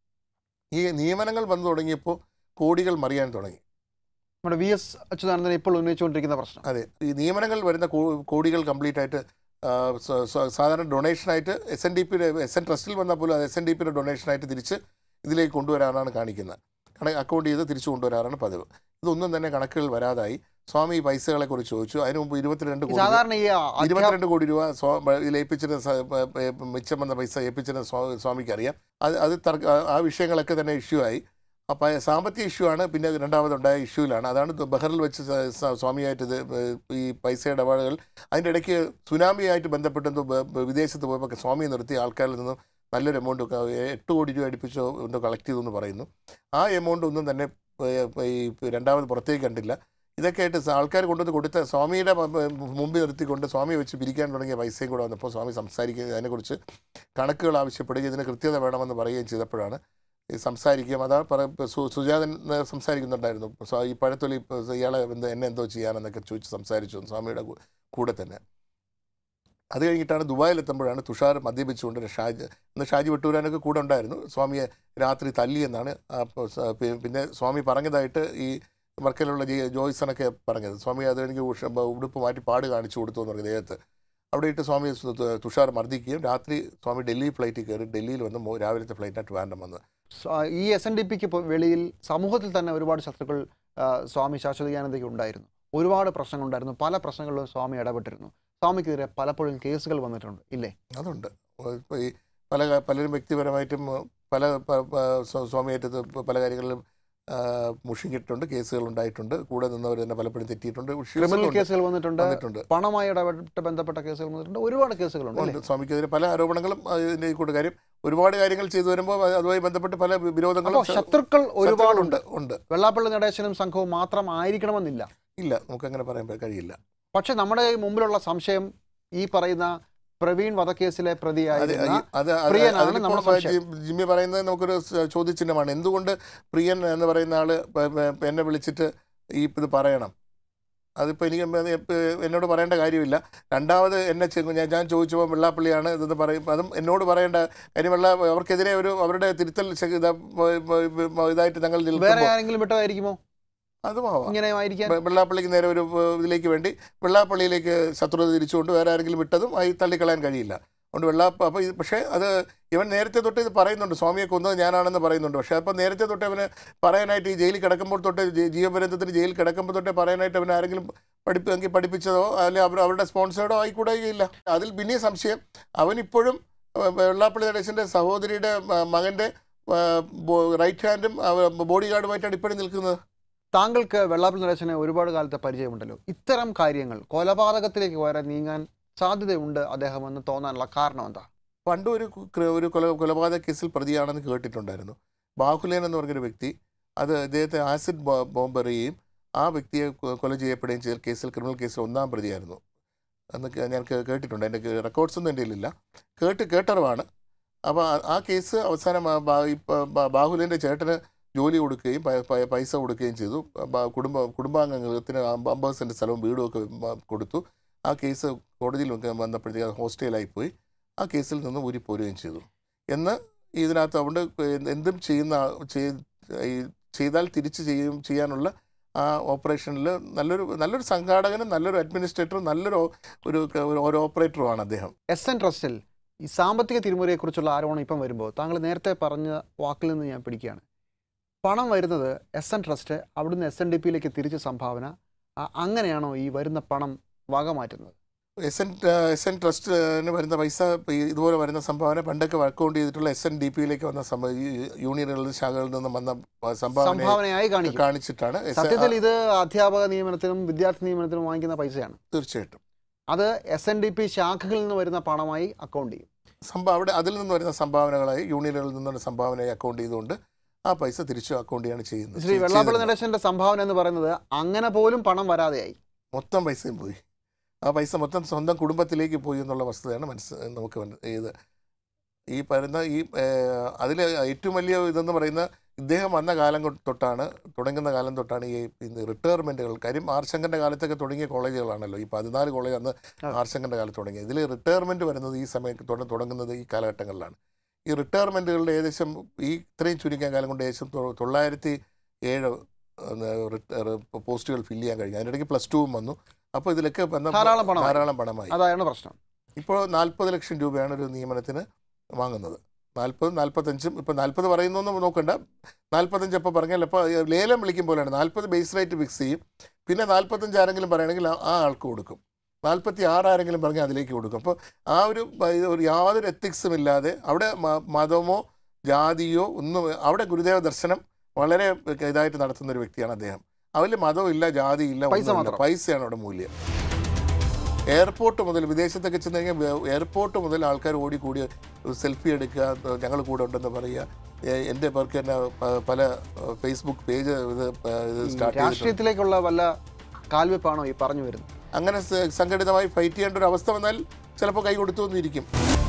Speaker 2: ഈ നിയമനങ്ങൾ വന്നു തുടങ്ങിയപ്പോൾ കോടികൾ മറിയാൻ തുടങ്ങി
Speaker 1: നമ്മുടെ വി എസ് അച്യുതാനന്ദൻ ഇപ്പോൾ ഉന്നയിച്ചുകൊണ്ടിരിക്കുന്ന പ്രശ്നം
Speaker 2: അതെ ഈ നിയമനങ്ങൾ വരുന്ന കോ- കോടികൾ കംപ്ലീറ്റ് ആയിട്ട് ആ, സ- സ- സാധാരണ ഡൊണേഷനായിട്ട് എസ് എൻ ഡി പിയുടെ എസ് എൻ ട്രസ്റ്റിൽ വന്നാൽ പോലും അത് എസ് എൻ ഡി പിയുടെ ഡൊണേഷനായിട്ട് തിരിച്ച് ഇതിലേക്ക് കൊണ്ടുവരാനാണ് കാണിക്കുന്നത് കണ അക്കൗണ്ട് ചെയ്ത് തിരിച്ചു കൊണ്ടുവരാറാണ് പതിവ് ഇതൊന്നും തന്നെ കണക്കുകൾ വരാതായി സ്വാമി ഈ പൈസകളെ കുറിച്ച് ചോദിച്ചു അതിന് മുമ്പ് ഇരുപത്തിരണ്ട്
Speaker 1: ഈ
Speaker 2: കോടി
Speaker 1: സാധാരണ ഈ അധ്യാപ-
Speaker 2: ഇരുപത്തിരണ്ട് കോടി രൂപ സ്വാ- ഇതിൽ ഏൽപ്പിച്ചിരുന്ന സ- പ- പ- മിച്ചം വന്ന പൈസ ഏൽപ്പിച്ചിരുന്ന സ്വാ- സ്വാമിക്ക് അറിയാം അത് അത് തർക്ക ആ- ആ വിഷയങ്ങളൊക്കെ തന്നെ ഇഷ്യൂ ആയി അപ്പം സാമ്പത്തിക ഇഷ്യൂ ആണ് പിന്നെ രണ്ടാമതുണ്ടായ ഇഷ്യൂലാണ് അതാണ് ഇത് ബഹറിൽ വെച്ച് സ- സ- സ്വാമിയായിട്ട് ഇത് ഏഹ് ഈ പൈസ ഇടപാടുകൾ അതിൻ്റെ ഇടയ്ക്ക് സുനാമിയായിട്ട് ബന്ധപ്പെട്ട് എന്തോ ബ- ബ- വിദേശത്ത് പോയപ്പോൾ സ്വാമി നിർത്തി ആൾക്കാരിൽ നിന്നും നല്ലൊരു എമൗണ്ട് എട്ട് കോടി രൂപ അടുപ്പിച്ചോ എന്തോ കളക്ട് ചെയ്തു എന്ന് പറയുന്നു ആ എമൗണ്ട് ഒന്നും തന്നെ ഏഹ് ഈ രണ്ടാമത് പുറത്തേക്ക് കണ്ടില്ല ഇതൊക്കെ ആയിട്ട് ആൾക്കാർ കൊണ്ടുവന്ന് കൊടുത്ത സ്വാമിയുടെ മ- മ- മുമ്പിൽ നിർത്തിക്കൊണ്ട് സ്വാമി വെച്ച് പിരിക്കാൻ തുടങ്ങിയ പൈസയും കൂടെ വന്നപ്പോൾ സ്വാമി സംസാരിക്കുകയും അതിനെക്കുറിച്ച് കണക്കുകൾ ആവശ്യപ്പെടുകയും ഇതിന് കൃത്യത വേണമെന്ന് പറയുകയും ചെയ്തപ്പോഴാണ് ഈ സംസാരിക്കുകയും അതാ പറ സു- സുജാതൻ ഏ, സംസാരിക്കുന്നുണ്ടായിരുന്നു സ്വാ- ഈ പഴത്തൊലി ഇപ്പൊ ഇയാളെ എന്ത് എന്നെ എന്തോ ചെയ്യാനെന്നൊക്കെ ചോദിച്ച് സംസാരിച്ചു സ്വാമിയുടെ കൂ- കൂടെ തന്നെ അത് കഴിഞ്ഞിട്ടാണ് ദുബായിലെത്തുമ്പോഴാണ് തുഷാർ മദ്യപിച്ചുകൊണ്ട് ഷാജി അന്ന് ഷാജി വെട്ടൂരാനൊക്കെ കൂടെ ഉണ്ടായിരുന്നു സ്വാമിയെ രാത്രി തല്ലിയെന്നാണ് അപ്പോൾ സ- പി- പിന്നെ സ്വാമി പറഞ്ഞതായിട്ട് ഈ വർക്കലുള്ള ജി ജോയ്സണൊക്കെ പറഞ്ഞത് സ്വാമി അത് എനിക്ക് ഉഷ- ബ- ഉടുപ്പ് മാറ്റി പാട് കാണിച്ചു കൊടുത്തു എന്ന് പറഞ്ഞു ദേഹത്ത് അവിടെ ഇട്ട് സ്വാമി സു- തു- തുഷാർ മർദ്ദിക്കുകയും രാത്രി സ്വാമി ഡൽഹി ഫ്ലൈറ്റിൽ കയറി ഡൽഹിയിൽ വന്ന് മോ- രാവിലത്തെ ഫ്ലൈറ്റിനായിട്ട് വേണ്ടം വന്ന്
Speaker 1: സ്വ- ഈ എസ് എൻ ഡി പിക്ക് വെളിയിൽ സമൂഹത്തിൽ തന്നെ ഒരുപാട് ശത്രുക്കൾ ആ, സ്വാമി ശാശ്വതിയാനന്ദയ്ക്ക് ഉണ്ടായിരുന്നു ഒരുപാട് പ്രശ്നങ്ങളുണ്ടായിരുന്നു പല പ്രശ്നങ്ങളിലും സ്വാമി ഇടപെട്ടിരുന്നു സ്വാമിക്കെതിരെ പലപ്പോഴും കേസുകൾ വന്നിട്ടുണ്ട് ഇല്ലേ
Speaker 2: അതുണ്ട് ഇപ്പോൾ ഈ പല ക- പലരും വ്യക്തിപരമായിട്ടും പല പ- പ- സ്വ- സ്വാമിയായിട്ട് ഇത് പല കാര്യങ്ങളിലും ആ, മുഷിഞ്ഞിട്ടുണ്ട് കേസുകൾ ഉണ്ടായിട്ടുണ്ട് കൂടെ നിന്നവർ തന്നെ പലപ്പോഴും തെറ്റിയിട്ടുണ്ട് issues ഒക്കെ
Speaker 1: ക്രിമിനൽ
Speaker 2: ഉണ്ട്.
Speaker 1: കേസുകൾ വന്നിട്ടുണ്ട്
Speaker 2: വന്നിട്ടുണ്ട്
Speaker 1: പണമായി ഇടപെട്ട് ബന്ധപ്പെട്ട കേസുകൾ വന്നിട്ടുണ്ട് ഒരുപാട് കേസുകളുണ്ട് അല്ലേ
Speaker 2: ഉണ്ട് സ്വാമിക്കെതിരെ പല ആരോപണങ്ങളും അതിൻ്റെ കൂടെ കാര്യം ഒരുപാട് കാര്യങ്ങൾ ചെയ്തു വരുമ്പോൾ അത് അതുമായി ബന്ധപ്പെട്ട് പല വി- വിരോധങ്ങളും
Speaker 1: അപ്പോൾ ശത്രുക്കൾ ഒരുപാടുണ്ട്
Speaker 2: ശത്രുക്കളുണ്ട് ഉണ്ട്
Speaker 1: വെള്ളാപ്പള്ളി നടേശനും സംഘവും മാത്രം ആയിരിക്കണമെന്നില്ല
Speaker 2: ഇല്ല നമുക്കങ്ങനെ പറയാൻ പ- കഴിയില്ല
Speaker 1: പക്ഷെ നമ്മുടെ ഈ മുമ്പിലുള്ള സംശയം ഈ പറയുന്ന പ്രവീൺ വധക്കേസിലെ
Speaker 2: അത്
Speaker 1: പ്രതിയായിരുന്ന
Speaker 2: ഈ- അത് അത്
Speaker 1: പ്രിയനാണ്
Speaker 2: അതിലിപ്പോൾ
Speaker 1: നമ്മുടെ സംശയം.
Speaker 2: ജി- ജിമ്മി പറയുന്നത് നമുക്കൊരു സ- ചോദ്യചിഹ്നമാണ് എന്തുകൊണ്ട് പ്രിയൻ എന്ന് പറയുന്ന ആള് പ- പ- എന്നെ വിളിച്ചിട്ട് ഈ ഇത് പറയണം അതിപ്പോൾ എനിക്ക് അത് ഇപ്പ എന്നോട് പറയേണ്ട കാര്യമില്ല രണ്ടാമത് എന്നെ ചെ- ഞാൻ ഞാൻ ചോദിച്ചപ്പോൾ വെള്ളാപ്പള്ളിയാണ് ഇതെന്ന് പറയും അതും എന്നോട് പറയേണ്ട കാര്യം വെള്ള അവർക്കെതിരെ ഒരു അവരുടെ തിരുത്തൽ ശ- ഇതാ- ഇതായിട്ട് ഞങ്ങൾ
Speaker 1: വേറെ
Speaker 2: നിൽക്കുമ്പോൾ
Speaker 1: ആരെങ്കിലും വിട്ടതായിരിക്കുമോ
Speaker 2: അതും ആവാം
Speaker 1: ഇങ്ങനെ ആയിരിക്കാൻ
Speaker 2: വെ- വെള്ളാപ്പള്ളിക്ക് നേരെ ഒരു ഏഹ്, ഇതിലേക്ക് വേണ്ടി വെള്ളാപ്പള്ളിയിലേക്ക് ശത്രുത തിരിച്ചുകൊണ്ട് വേറെ ആരെങ്കിലും വിട്ടതും ആയി തള്ളിക്കളയാൻ കഴിയില്ല അതുകൊണ്ട് വെള്ളാപ്പ അപ്പോൾ ഇത് പക്ഷേ അത് ഇവൻ നേരത്തെ തൊട്ട് ഇത് പറയുന്നുണ്ട് സ്വാമിയെ കൊന്നത് ഞാനാണെന്ന് പറയുന്നുണ്ട് പക്ഷേ അപ്പോൾ നേരത്തെ തൊട്ട് അവന് പറയാനായിട്ട് ഈ ജയിലിൽ കിടക്കുമ്പോൾ തൊട്ട് ജీ- ജീവപര്യന്തത്തിന് ജയിലിൽ കിടക്കുമ്പോൾ തൊട്ടേ പറയാനായിട്ട് അവൻ ആരെങ്കിലും പഠിപ്പെങ്കിൽ പഠിപ്പിച്ചതോ അല്ലെങ്കിൽ അവർ അവരുടെ സ്പോൺസേർഡോ ആയിക്കൂടെയില്ല അതിൽ പിന്നെയും സംശയം അവനിപ്പോഴും ഏഹ്, വെള്ളാപ്പള്ളി നടേശൻ്റെ സഹോദരിയുടെ മ- മകൻ്റെ റൈറ്റ് ഹാൻഡും ബോഡി ഗാർഡുമായിട്ടാണ് ഇപ്പോഴും നിൽക്കുന്നത്
Speaker 1: താങ്കൾക്ക് വെള്ളാപ്പള്ളി നടേശനെ ഒരുപാട് കാലത്തെ പരിചയമുണ്ടല്ലോ ഇത്തരം കാര്യങ്ങൾ കൊലപാതകത്തിലേക്ക് വരെ നീങ്ങാൻ സാധ്യതയുണ്ട് അദ്ദേഹമെന്ന് തോന്നാനുള്ള കാരണം എന്താ
Speaker 2: പണ്ട് ഒരു കു- ക്ര- ഒരു കൊല കൊലപാതക കേസിൽ പ്രതിയാണെന്ന് കേട്ടിട്ടുണ്ടായിരുന്നു ബാഹുലേൻ എന്ന് പറഞ്ഞൊരു വ്യക്തി അത് അദ്ദേഹത്തെ ആസിഡ് ബോ- ബോംബ് എറിയുകയും ആ വ്യക്തിയെ കൊ- കൊല ചെയ്യപ്പെടുകയും ചെയ്ത കേസിൽ ക്രിമിനൽ കേസിൽ ഒന്നാം പ്രതിയായിരുന്നു എന്നൊക്കെ ഞാൻ കേ- കേട്ടിട്ടുണ്ട് എൻ്റെ റെക്കോർഡ്സ് ഒന്നും എൻ്റെ കയ്യിലില്ല കേട്ട് കേട്ടറിവാണ് അപ്പോൾ ആ- ആ കേസ് അവസാനം ആ ബാ- ഇപ്പ ബാ- ബാഹുലേൻ്റെ ചേട്ടന് ജോലി കൊടുക്കുകയും പ- പ- പൈസ കൊടുക്കുകയും ചെയ്തു ബ- കുടുംബ കുടുംബാംഗത്തിന് അമ്പ- അമ്പത് സെൻറ്റ് സ്ഥലവും വീടും ഒക്കെ മ- കൊടുത്തു ആ കേസ് കോടതിയിൽ വന്ന് വന്നപ്പോഴത്തേക്ക് അത് ഹോസ്റ്റലായി പോയി ആ കേസിൽ നിന്ന് ഊരിപ്പോരുകയും ചെയ്തു എന്ന് ഇതിനകത്ത് അതുകൊണ്ട് എന്തും ചെയ്യുന്ന ആ- ചെയ്- ഈ ചെയ്താൽ തിരിച്ച് ചെയ്യും ചെയ്യാനുള്ള ആ ഓപ്പറേഷനിൽ നല്ലൊരു നല്ലൊരു സംഘാടകനും നല്ലൊരു അഡ്മിനിസ്ട്രേറ്ററും നല്ലൊരു ഓ- ഒരു ഒരു- ഒരു ഓപ്പറേറ്ററുമാണ് അദ്ദേഹം
Speaker 1: എസ് എൻ ട്രസ്റ്റിൽ ഈ സാമ്പത്തിക തിരിമറിയെക്കുറിച്ചുള്ള ആരോപണം ഇപ്പം വരുമ്പോൾ താങ്കൾ നേരത്തെ പറഞ്ഞ വാക്കിൽ നിന്ന് ഞാൻ പിടിക്കുകയാണ് പണം വരുന്നത് എസ് എൻ ട്രസ്റ്റ് അവിടുന്ന് എസ് എൻ ഡി പിയിലേക്ക് തിരിച്ച് സംഭാവന അ- അങ്ങനെയാണോ ഈ വരുന്ന പണം വക മാറ്റുന്നത്
Speaker 2: എസ് എൻ എസ് എൻ ട്രസ്റ്റിന് വരുന്ന പൈസ ഇപ്പൊ ഈ ഇതുപോലെ വരുന്ന സംഭാവന പണ്ടൊക്കെ അക്കൗണ്ട് ചെയ്തിട്ടുള്ള എസ് എൻ ഡി പിയിലേക്ക് വന്ന സംഭ- ഈ യൂണിയനുകളിൽ ശാഖകളിൽ നിന്നും വന്ന സംഭാവന
Speaker 1: സംഭാവനയായി കാണിക്കും
Speaker 2: കാണിച്ചിട്ടാണ് എസ് എൻ-
Speaker 1: സത്യത്തിൽ ഇത് അധ്യാപക നിയമനത്തിനും വിദ്യാർത്ഥി നിയമനത്തിനും വാങ്ങിക്കുന്ന പൈസയാണ്
Speaker 2: തീർച്ചയായിട്ടും
Speaker 1: അത് എസ് എൻ ഡി പി ശാഖകളിൽ നിന്ന് വരുന്ന പണമായി അക്കൗണ്ട് ചെയ്യും
Speaker 2: സംഭാ അവിടെ അതിൽ നിന്ന് വരുന്ന സംഭാവനകളായി യൂണിയനുകളിൽ നിന്നുള്ള സംഭാവനയായി അക്കൗണ്ട് ചെയ്തുകൊണ്ട് ആ പൈസ തിരിച്ചു അക്കൗണ്ട് ചെയ്യാണ് ചെയ്യുന്നത്
Speaker 1: ശ്രീ
Speaker 2: ചെയ്-
Speaker 1: വെള്ളാപ്പള്ളി
Speaker 2: ചെയ്തിരുന്നത്.
Speaker 1: നടേശന്റെ സംഭാവന എന്ന് പറയുന്നത് അങ്ങനെ പോലും പണം വരാതെയായി
Speaker 2: മൊത്തം പൈസയും പോയി ആ പൈസ മൊത്തം സ്വന്തം കുടുംബത്തിലേക്ക് പോയി എന്നുള്ള വസ്തുതയാണ് മനസ്സ് നമുക്ക് മന- ഇത് ഈ പറയുന്ന ഈ അതിൽ ഏറ്റവും വലിയ ഇതെന്ന് പറയുന്ന ഇദ്ദേഹം വന്ന കാലം കൊ- തൊട്ടാണ് തുടങ്ങുന്ന കാലം തൊട്ടാണ് ഈ റിട്ടയർമെൻറ്റുകൾ കാര്യം ആർശങ്കറിൻ്റെ കാലത്തൊക്കെ തുടങ്ങിയ കോളേജുകളാണല്ലോ ഈ പതിനാല് കോളേജ് അന്ന്
Speaker 1: അതെ.
Speaker 2: ആർശങ്കറിൻ്റെ കാലത്ത് തുടങ്ങിയത് ഇതിൽ റിട്ടയർമെൻറ്റ് വരുന്നത് ഈ സമയത്ത് തുട- തുടങ്ങുന്നത് ഈ കാലഘട്ടങ്ങളിലാണ് ഈ റിട്ടയർമെൻറ്റുകളുടെ ഏകദേശം ഈ ഇത്രയും ചുരുങ്ങിയ കാലം കൊണ്ട് ഏകദേശം തൊ- തൊള്ളായിരത്തി ഏഴ് പോസ്റ്റുകൾ ഫില്ല് ചെയ്യാൻ കഴിഞ്ഞു അതിനിടയ്ക്ക് പ്ലസ് ടുവും വന്നു അപ്പോൾ ഇതിലൊക്കെ വന്ന
Speaker 1: ധാരാളം പണമായി.
Speaker 2: ധാരാളം പണമായി
Speaker 1: അതാണ് പ്രശ്നം
Speaker 2: ഇപ്പോൾ നാൽപ്പത് ലക്ഷം രൂപയാണ് ഒരു നിയമനത്തിന് വാങ്ങുന്നത് നാൽപ്പത് നാൽപ്പത്തഞ്ചും ഇപ്പോൾ നാൽപ്പത് പറയുന്നൊന്നും നോക്കണ്ട നാൽപ്പത്തഞ്ച് അപ്പോൾ പറഞ്ഞാൽ അപ്പോൾ ലേലം വിളിക്കും പോലെയാണ് നാൽപ്പത് ബേസ് റേറ്റ് ഫിക്സ് ചെയ്യും പിന്നെ നാൽപ്പത്തഞ്ച് ആരെങ്കിലും പറയുകയാണെങ്കിൽ ആ- ആ ആൾക്ക് കൊടുക്കും നാൽപ്പത്തി ആറ് ആരെങ്കിലും പറഞ്ഞാൽ അതിലേക്ക് കൊടുക്കും അപ്പോൾ ആ ഒരു ബ- ഇത് ഒരു യാതൊരു എത്തിക്സും ഇല്ലാതെ അവിടെ മ- മതമോ ജാതിയോ ഒന്നും അവിടെ ഗുരുദേവ ദർശനം വളരെ ഇതായിട്ട് നടത്തുന്ന ഒരു വ്യക്തിയാണ് അദ്ദേഹം അതിൽ മതവും ഇല്ല ജാതി ഇല്ല
Speaker 1: പൈസ
Speaker 2: ഒന്നുമില്ല.
Speaker 1: മാത്രം.
Speaker 2: പൈസയാണ് അവിടെ മൂല്യം എയർപോർട്ട് മുതൽ വിദേശത്തൊക്കെ ചെന്ന് കഴിഞ്ഞാൽ എയർപോർട്ട് മുതൽ ആൾക്കാർ ഓടിക്കൂടി സെൽഫി എടുക്കുക ഞങ്ങൾ കൂടെ ഉണ്ടെന്ന് പറയുക എ- എൻ്റെ പേർക്ക് തന്നെ പ- പല ഫേസ്ബുക്ക് പേജ് ഇത് പ- ഇത്
Speaker 1: ഈ
Speaker 2: സ്റ്റാർട്ട് ചെയ്തിട്ടുണ്ട്
Speaker 1: രാഷ്ട്രീയത്തിലേക്കുള്ള വല്ല കാൽവെപ്പാണോ ഈ പറഞ്ഞു വരുന്നത്
Speaker 2: അങ്ങനെ സ- സംഘടിതമായി ഫൈറ്റ് ചെയ്യേണ്ട ഒരു അവസ്ഥ വന്നാൽ ചിലപ്പോൾ കൈ കൊടുത്തു എന്നിരിക്കും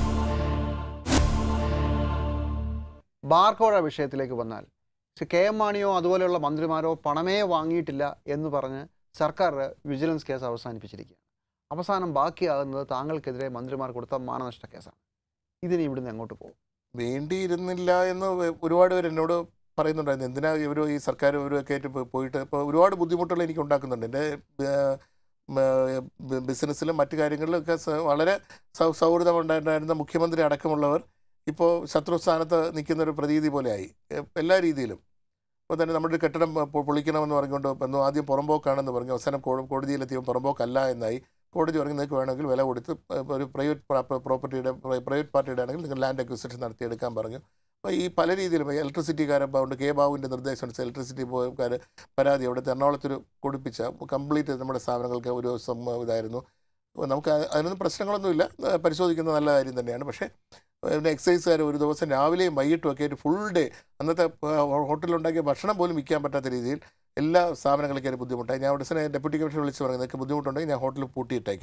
Speaker 1: ബാർക്കോഴ വിഷയത്തിലേക്ക് വന്നാൽ ശ്രീ കെ എം മാണിയോ അതുപോലെയുള്ള മന്ത്രിമാരോ പണമേ വാങ്ങിയിട്ടില്ല എന്ന് പറഞ്ഞ് സർക്കാർ വിജിലൻസ് കേസ് അവസാനിപ്പിച്ചിരിക്കുകയാണ് അവസാനം ബാക്കിയാകുന്നത് താങ്കൾക്കെതിരെ മന്ത്രിമാർ കൊടുത്ത മാനനഷ്ട കേസാണ് ഇതിനി ഇവിടുന്ന് എങ്ങോട്ട് പോകും
Speaker 2: വേണ്ടിയിരുന്നില്ല എന്ന് ഒരുപാട് പേര് എന്നോട് പറയുന്നുണ്ടായിരുന്നു എന്തിനാ ഇവരും ഈ സർക്കാർ ഇവരൊക്കെ ആയിട്ട് പോ- പോയിട്ട് ഇപ്പോൾ ഒരുപാട് ബുദ്ധിമുട്ടുകൾ എനിക്ക് ഉണ്ടാക്കുന്നുണ്ട് എൻ്റെ ബിസിനസ്സിലും മറ്റു കാര്യങ്ങളിലൊക്കെ സ- വളരെ സൗ സൗഹൃദം ഉണ്ടായിരുന്ന മുഖ്യമന്ത്രി അടക്കമുള്ളവർ ഇപ്പോൾ ശത്രു സ്ഥാനത്ത് നിൽക്കുന്ന ഒരു പ്രതീതി പോലെയായി എ- എല്ലാ രീതിയിലും ഇപ്പോൾ തന്നെ നമ്മുടെ ഒരു കെട്ടിടം പൊ- പൊളിക്കണമെന്ന് പറഞ്ഞുകൊണ്ട് വന്നു ആദ്യം പുറമ്പോക്കാണെന്ന് പറഞ്ഞു അവസാനം കോ- കോടതിയിലെത്തിയപ്പോൾ പുറമ്പോക്കല്ല എന്നായി കോടതി പറഞ്ഞു നിങ്ങൾക്ക് വേണമെങ്കിൽ വില കൊടുത്ത് പ- ഒരു പ്രൈവറ്റ് പ്രോപ്പർട്ടിയുടെ പ്രൈവറ്റ് പാർട്ടിയുടെ ആണെങ്കിൽ നിങ്ങൾ ലാൻഡ് അക്വിസിഷൻ നടത്തിയെടുക്കാൻ പറഞ്ഞു അപ്പോൾ ഈ പല രീതിയിലും ഇലക്ട്രിസിറ്റിക്കാരെ ഉണ്ട് കെ ബാബുവിൻ്റെ നിർദ്ദേശം അനുസരിച്ച് ഇലക്ട്രിസിറ്റി പോകാർ പരാതി അവിടുത്തെ എറണാകുളത്തൊരു കൊടുപ്പിച്ച കംപ്ലീറ്റ് നമ്മുടെ സ്ഥാപനങ്ങൾക്ക് ഒരു ദിവസം ഇതായിരുന്നു അപ്പോൾ നമുക്ക് അ- അതിനൊന്നും പ്രശ്നങ്ങളൊന്നുമില്ല ഏഹ് പരിശോധിക്കുന്നത് നല്ല കാര്യം തന്നെയാണ് പക്ഷേ പിന്നെ എക്സൈസുകാർ ഒരു ദിവസം രാവിലെയും വൈകിട്ടും ഒക്കെ ആയിട്ട് ഫുൾ ഡേ അന്നത്തെ ഹോട്ടലിലുണ്ടാക്കിയ ഭക്ഷണം പോലും വിൽക്കാൻ പറ്റാത്ത രീതിയിൽ എല്ലാ സ്ഥാപനങ്ങൾക്കും ഒരു ബുദ്ധിമുട്ടായി ഞാൻ ഉടനെ ഡെപ്യൂട്ടി കമ്മീഷണർ വിളിച്ച് പറഞ്ഞു നിങ്ങൾക്ക് ബുദ്ധിമുട്ടുണ്ടെങ്കിൽ ഞാൻ ഹോട്ടൽ പൂട്ടിയിട്ടേക്കാം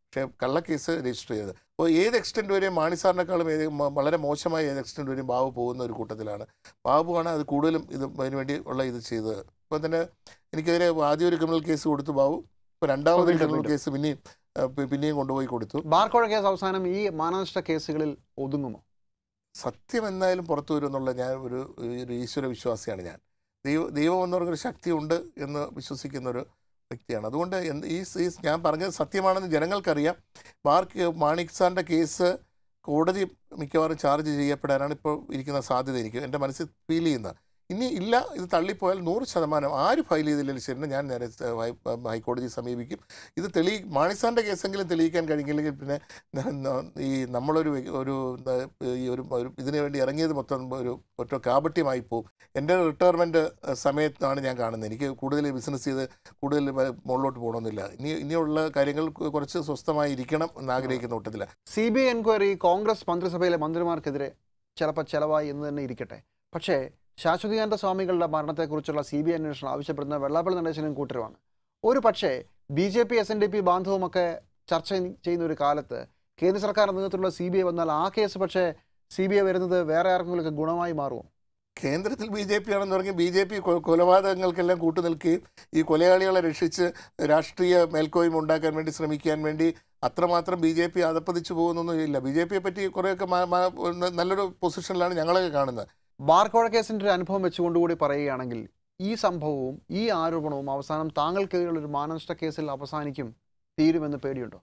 Speaker 2: പക്ഷേ കള്ളക്കേസ് രജിസ്റ്റർ ചെയ്തത് അപ്പോൾ ഏത് എക്സ്റ്റെൻറ്റ് വരെയും മാണി സാറിനേക്കാളും ഏത് മ- വളരെ മോശമായ ഏത് എക്സ്റ്റെൻറ്റ് വരെയും ബാബു പോകുന്ന ഒരു കൂട്ടത്തിലാണ് ബാബുവാണ് അത് കൂടുതലും ഇത് അതിന് വേണ്ടി ഉള്ള ഇത് ചെയ്തത് ഇപ്പോൾ തന്നെ എനിക്കെതിരെ ആദ്യം ഒരു ക്രിമിനൽ കേസ് കൊടുത്തു ബാബു ഇപ്പോൾ രണ്ടാമത്
Speaker 1: വീണ്ടും,
Speaker 2: ക്രിമിനൽ
Speaker 1: വീണ്ടും.
Speaker 2: കേസ് പിന്നെയും ആ, പി- പിന്നെയും കൊണ്ടുപോയി കൊടുത്തു
Speaker 1: ബാർക്കോഴ കേസ് അവസാനം ഈ മാനനഷ്ട കേസുകളിൽ ഒതുങ്ങുമോ
Speaker 2: സത്യം എന്തായാലും പുറത്തു വരും എന്നുള്ള ഞാൻ ഒരു ഒരു ഈശ്വര വിശ്വാസിയാണ് ഞാൻ ദൈവ ദൈവം എന്ന് പറഞ്ഞൊരു ശക്തിയുണ്ട് എന്ന് വിശ്വസിക്കുന്ന ഒരു വ്യക്തിയാണ് അതുകൊണ്ട് എന്ത് ഈ ഈ ഞാൻ പറഞ്ഞത് സത്യമാണെന്ന് ജനങ്ങൾക്കറിയാം മാർക്ക് മാണിക് സാറിൻ്റെ കേസ് കോടതി മിക്കവാറും ചാർജ് ചെയ്യപ്പെടാനാണ് ഇപ്പോൾ ഇരിക്കുന്ന സാധ്യത എനിക്ക് എൻ്റെ മനസ്സിൽ ഫീൽ ചെയ്യുന്നത് ഇനി ഇല്ല ഇത് തള്ളിപ്പോയാൽ നൂറ് ശതമാനം ആര് ഫയൽ ചെയ്തില്ലെങ്കിലും ശരി ഞാൻ നേരെ സ- ഹൈ- ഹൈക്കോടതി സമീപിക്കും ഇത് തെളി മാണിസാറിൻ്റെ കേസെങ്കിലും തെളിയിക്കാൻ കഴിഞ്ഞില്ലെങ്കിൽ പിന്നെ ന- ന- ഈ നമ്മളൊരു വ്യ- ഒരു ന- ഈ ഒരു ഒരു ഇതിനു വേണ്ടി ഇറങ്ങിയത് മൊത്തം ഒരു ഒറ്റ കാപട്യമായി പോകും എൻ്റെ റിട്ടയർമെൻറ്റ് സമയത്താണ് ഞാൻ കാണുന്നത് എനിക്ക് കൂടുതൽ ബിസിനസ് ചെയ്ത് കൂടുതൽ വ- മുകളിലോട്ട് പോകണമെന്നില്ല ഇനി ഇനിയുള്ള കാര്യങ്ങൾ കു- കുറച്ച് സ്വസ്ഥമായി ഇരിക്കണം എന്ന് ആഗ്രഹിക്കുന്ന കൂട്ടത്തിലാണ്
Speaker 1: C B I enquiry Congress മന്ത്രിസഭയിലെ മന്ത്രിമാർക്കെതിരെ ചിലപ്പോൾ ചെലവായി എന്ന് തന്നെ ഇരിക്കട്ടെ പക്ഷേ ശാശ്വതികാന്ത സ്വാമികളുടെ മരണത്തെക്കുറിച്ചുള്ള സി ബി ഐ അന്വേഷണം ആവശ്യപ്പെടുന്ന വെള്ളാപ്പള്ളി നടേശനും കൂട്ടരുമാണ് ഒരു പക്ഷേ B J P S N D P ബാന്ധവുമൊക്കെ ചർച്ച ചെയ്യുന്ന ഒരു കാലത്ത് കേന്ദ്ര സർക്കാർ നേതൃത്വത്തിലുള്ള സി ബി ഐ വന്നാൽ ആ കേസ് പക്ഷേ സി ബി ഐ വരുന്നത് വേറെ ആർക്കെങ്കിലുമൊക്കെ ഗുണമായി മാറുമോ
Speaker 2: കേന്ദ്രത്തിൽ ബി ജെ പി ആണെന്ന് പറഞ്ഞ് ബി ജെ പി കൊലപാതകങ്ങൾക്കെല്ലാം കൂട്ടുനിൽക്കുകയും ഈ കൊലയാളികളെ രക്ഷിച്ച് രാഷ്ട്രീയ മേൽക്കോയ്മ ഉണ്ടാക്കാൻ വേണ്ടി ശ്രമിക്കാൻ വേണ്ടി അത്രമാത്രം ബി ജെ പി അതപ്പതിച്ചു പോകുന്നൊന്നും ഇല്ല ബി ജെ പിയെ പറ്റി കുറേയൊക്കെ മാ- മാ- ന- നല്ലൊരു പൊസിഷനിലാണ് ഞങ്ങളൊക്കെ കാണുന്നത്
Speaker 1: ബാർക്കോഴ കേസിൻ്റെ ഒരു അനുഭവം വെച്ചുകൊണ്ടുകൂടി പറയുകയാണെങ്കിൽ ഈ സംഭവവും ഈ ആരോപണവും അവസാനം താങ്കൾക്കെതിരെയുള്ള ഒരു മാനനഷ്ട കേസിൽ അവസാനിക്കും തീരുമെന്ന് പേടിയുണ്ടോ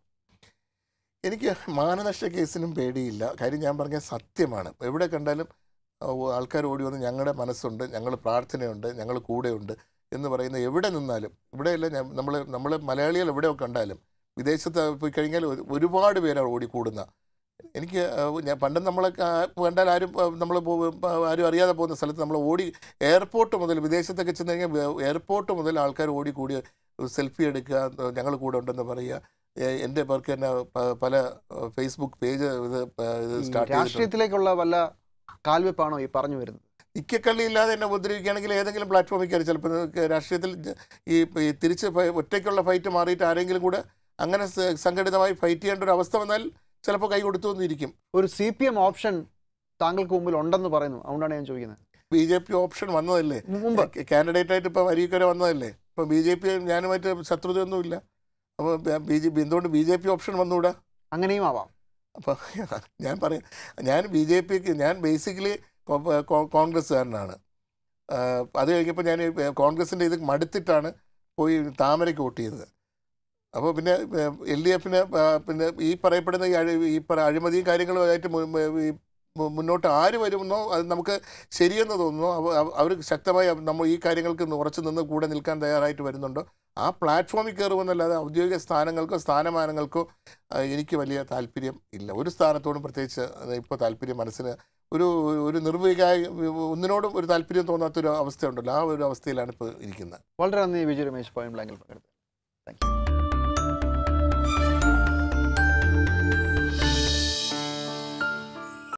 Speaker 2: എനിക്ക് മാനനഷ്ട കേസിനും പേടിയില്ല കാര്യം ഞാൻ പറഞ്ഞ സത്യമാണ് എവിടെ കണ്ടാലും ആൾക്കാർ ഓടി വന്ന് ഞങ്ങളുടെ മനസ്സുണ്ട് ഞങ്ങൾ പ്രാർത്ഥനയുണ്ട് ഞങ്ങൾ കൂടെയുണ്ട് എന്ന് പറയുന്ന എവിടെ നിന്നാലും ഇവിടെയല്ല നമ്മൾ നമ്മൾ മലയാളികൾ എവിടെ കണ്ടാലും വിദേശത്ത് പോയി കഴിഞ്ഞാൽ ഒരു- ഒരുപാട് പേരാണ് ഓടിക്കൂടുന്ന എനിക്ക് ആ, ഞാൻ പണ്ട് നമ്മളൊക്കെ ആ, കണ്ടാൽ ആരും നമ്മൾ ആരും അറിയാതെ പോകുന്ന സ്ഥലത്ത് നമ്മൾ ഓടി എയർപോർട്ട് മുതൽ വിദേശത്തൊക്കെ ചെന്ന് കഴിഞ്ഞാൽ എയർപോർട്ട് മുതൽ ആൾക്കാർ ഓടിക്കൂടി സെൽഫി എടുക്കുക ഞങ്ങൾ കൂടെ ഉണ്ടെന്ന് പറയുക എ- എൻ്റെ പേർക്ക് തന്നെ പ- പല ഫേസ്ബുക്ക് പേജ് ഇത് പ- ഇത്
Speaker 1: ഈ
Speaker 2: സ്റ്റാർട്ട് ചെയ്തിട്ടുണ്ട്
Speaker 1: രാഷ്ട്രീയത്തിലേക്കുള്ള വല്ല കാൽവെപ്പാണോ ഈ പറഞ്ഞു വരുന്നത്
Speaker 2: ഇക്കക്കള്ളി ഇല്ലാതെ എന്നെ ഉപദ്രവിക്കുകയാണെങ്കിൽ ഏതെങ്കിലും പ്ലാറ്റ്ഫോമിൽ കയറി ചിലപ്പോൾ നിങ്ങൾക്ക് രാഷ്ട്രീയത്തിൽ ഈ ഈ തിരിച്ച് ഫൈ- ഒറ്റയ്ക്കുള്ള ഫൈറ്റ് മാറിയിട്ട് ആരെങ്കിലും കൂടെ അങ്ങനെ സ- സംഘടിതമായി ഫൈറ്റ് ചെയ്യേണ്ട ഒരു അവസ്ഥ വന്നാൽ ചിലപ്പോൾ കൈ കൊടുത്തു വന്നിരിക്കും
Speaker 1: ഒരു സി പി എം ഓപ്ഷൻ താങ്കൾക്ക് മുമ്പിൽ ഉണ്ടെന്ന് പറയുന്നു അതുകൊണ്ടാണ് ഞാൻ ചോദിക്കുന്നത്
Speaker 2: ബി ജെ പി ഓപ്ഷൻ വന്നതല്ലേ
Speaker 1: മുമ്പ്
Speaker 2: കാൻഡിഡേറ്റ് ആയിട്ട് ഇപ്പോൾ അരീക്കര വന്നതല്ലേ ഇപ്പോൾ ബി ജെ പി ഞാനുമായിട്ട് ശത്രുതയൊന്നുമില്ല അപ്പോൾ ബി ജെ പി എന്തുകൊണ്ട് ബി ജെ പി ഓപ്ഷൻ വന്നുകൂടാ
Speaker 1: അങ്ങനെയും ആവാം
Speaker 2: അപ്പോൾ ഞാൻ പറയും ഞാൻ ബി ജെ പിക്ക് ഞാൻ ബേസിക്കലി കോൺഗ്രസ്സുകാരനാണ് ആ, അത് കഴിഞ്ഞപ്പോൾ ഞാൻ കോൺഗ്രസിൻ്റെ ഇത് മടുത്തിട്ടാണ് പോയി താമരയ്ക്ക് വോട്ട് ചെയ്തത് അപ്പോൾ പിന്നെ എൽ ഡി എഫിന് പിന്നെ ഈ പറയപ്പെടുന്ന ഈ അഴി ഈ പറ അഴിമതിയും കാര്യങ്ങളുമായിട്ട് മു- മു- ഈ മു- മുന്നോട്ട് ആര് വരുമെന്നോ അത് നമുക്ക് ശരിയെന്ന് തോന്നുന്നു അവർ ശക്തമായി നമ്മൾ ഈ കാര്യങ്ങൾക്ക് ഉറച്ചു നിന്ന് കൂടെ നിൽക്കാൻ തയ്യാറായിട്ട് വരുന്നുണ്ടോ ആ പ്ലാറ്റ്ഫോമിൽ കയറുമെന്നല്ലാതെ ഔദ്യോഗിക സ്ഥാനങ്ങൾക്കോ സ്ഥാനമാനങ്ങൾക്കോ ആ, എനിക്ക് വലിയ താല്പര്യം ഇല്ല ഒരു സ്ഥാനത്തോടും പ്രത്യേകിച്ച് ഇപ്പോൾ താല്പര്യം മനസ്സിന് ഒരു ഒരു നിർവികായ ഒന്നിനോടും ഒരു താല്പര്യം തോന്നാത്തൊരു അവസ്ഥയുണ്ടല്ലോ ആ ഒരു അവസ്ഥയിലാണ് ഇപ്പോൾ ഇരിക്കുന്നത്
Speaker 1: വളരെ നന്ദി വിജയ് രമേശ് പോയിന്റ് ബ്ലാങ്കിൽ പങ്കെടുത്തത് താങ്ക് യു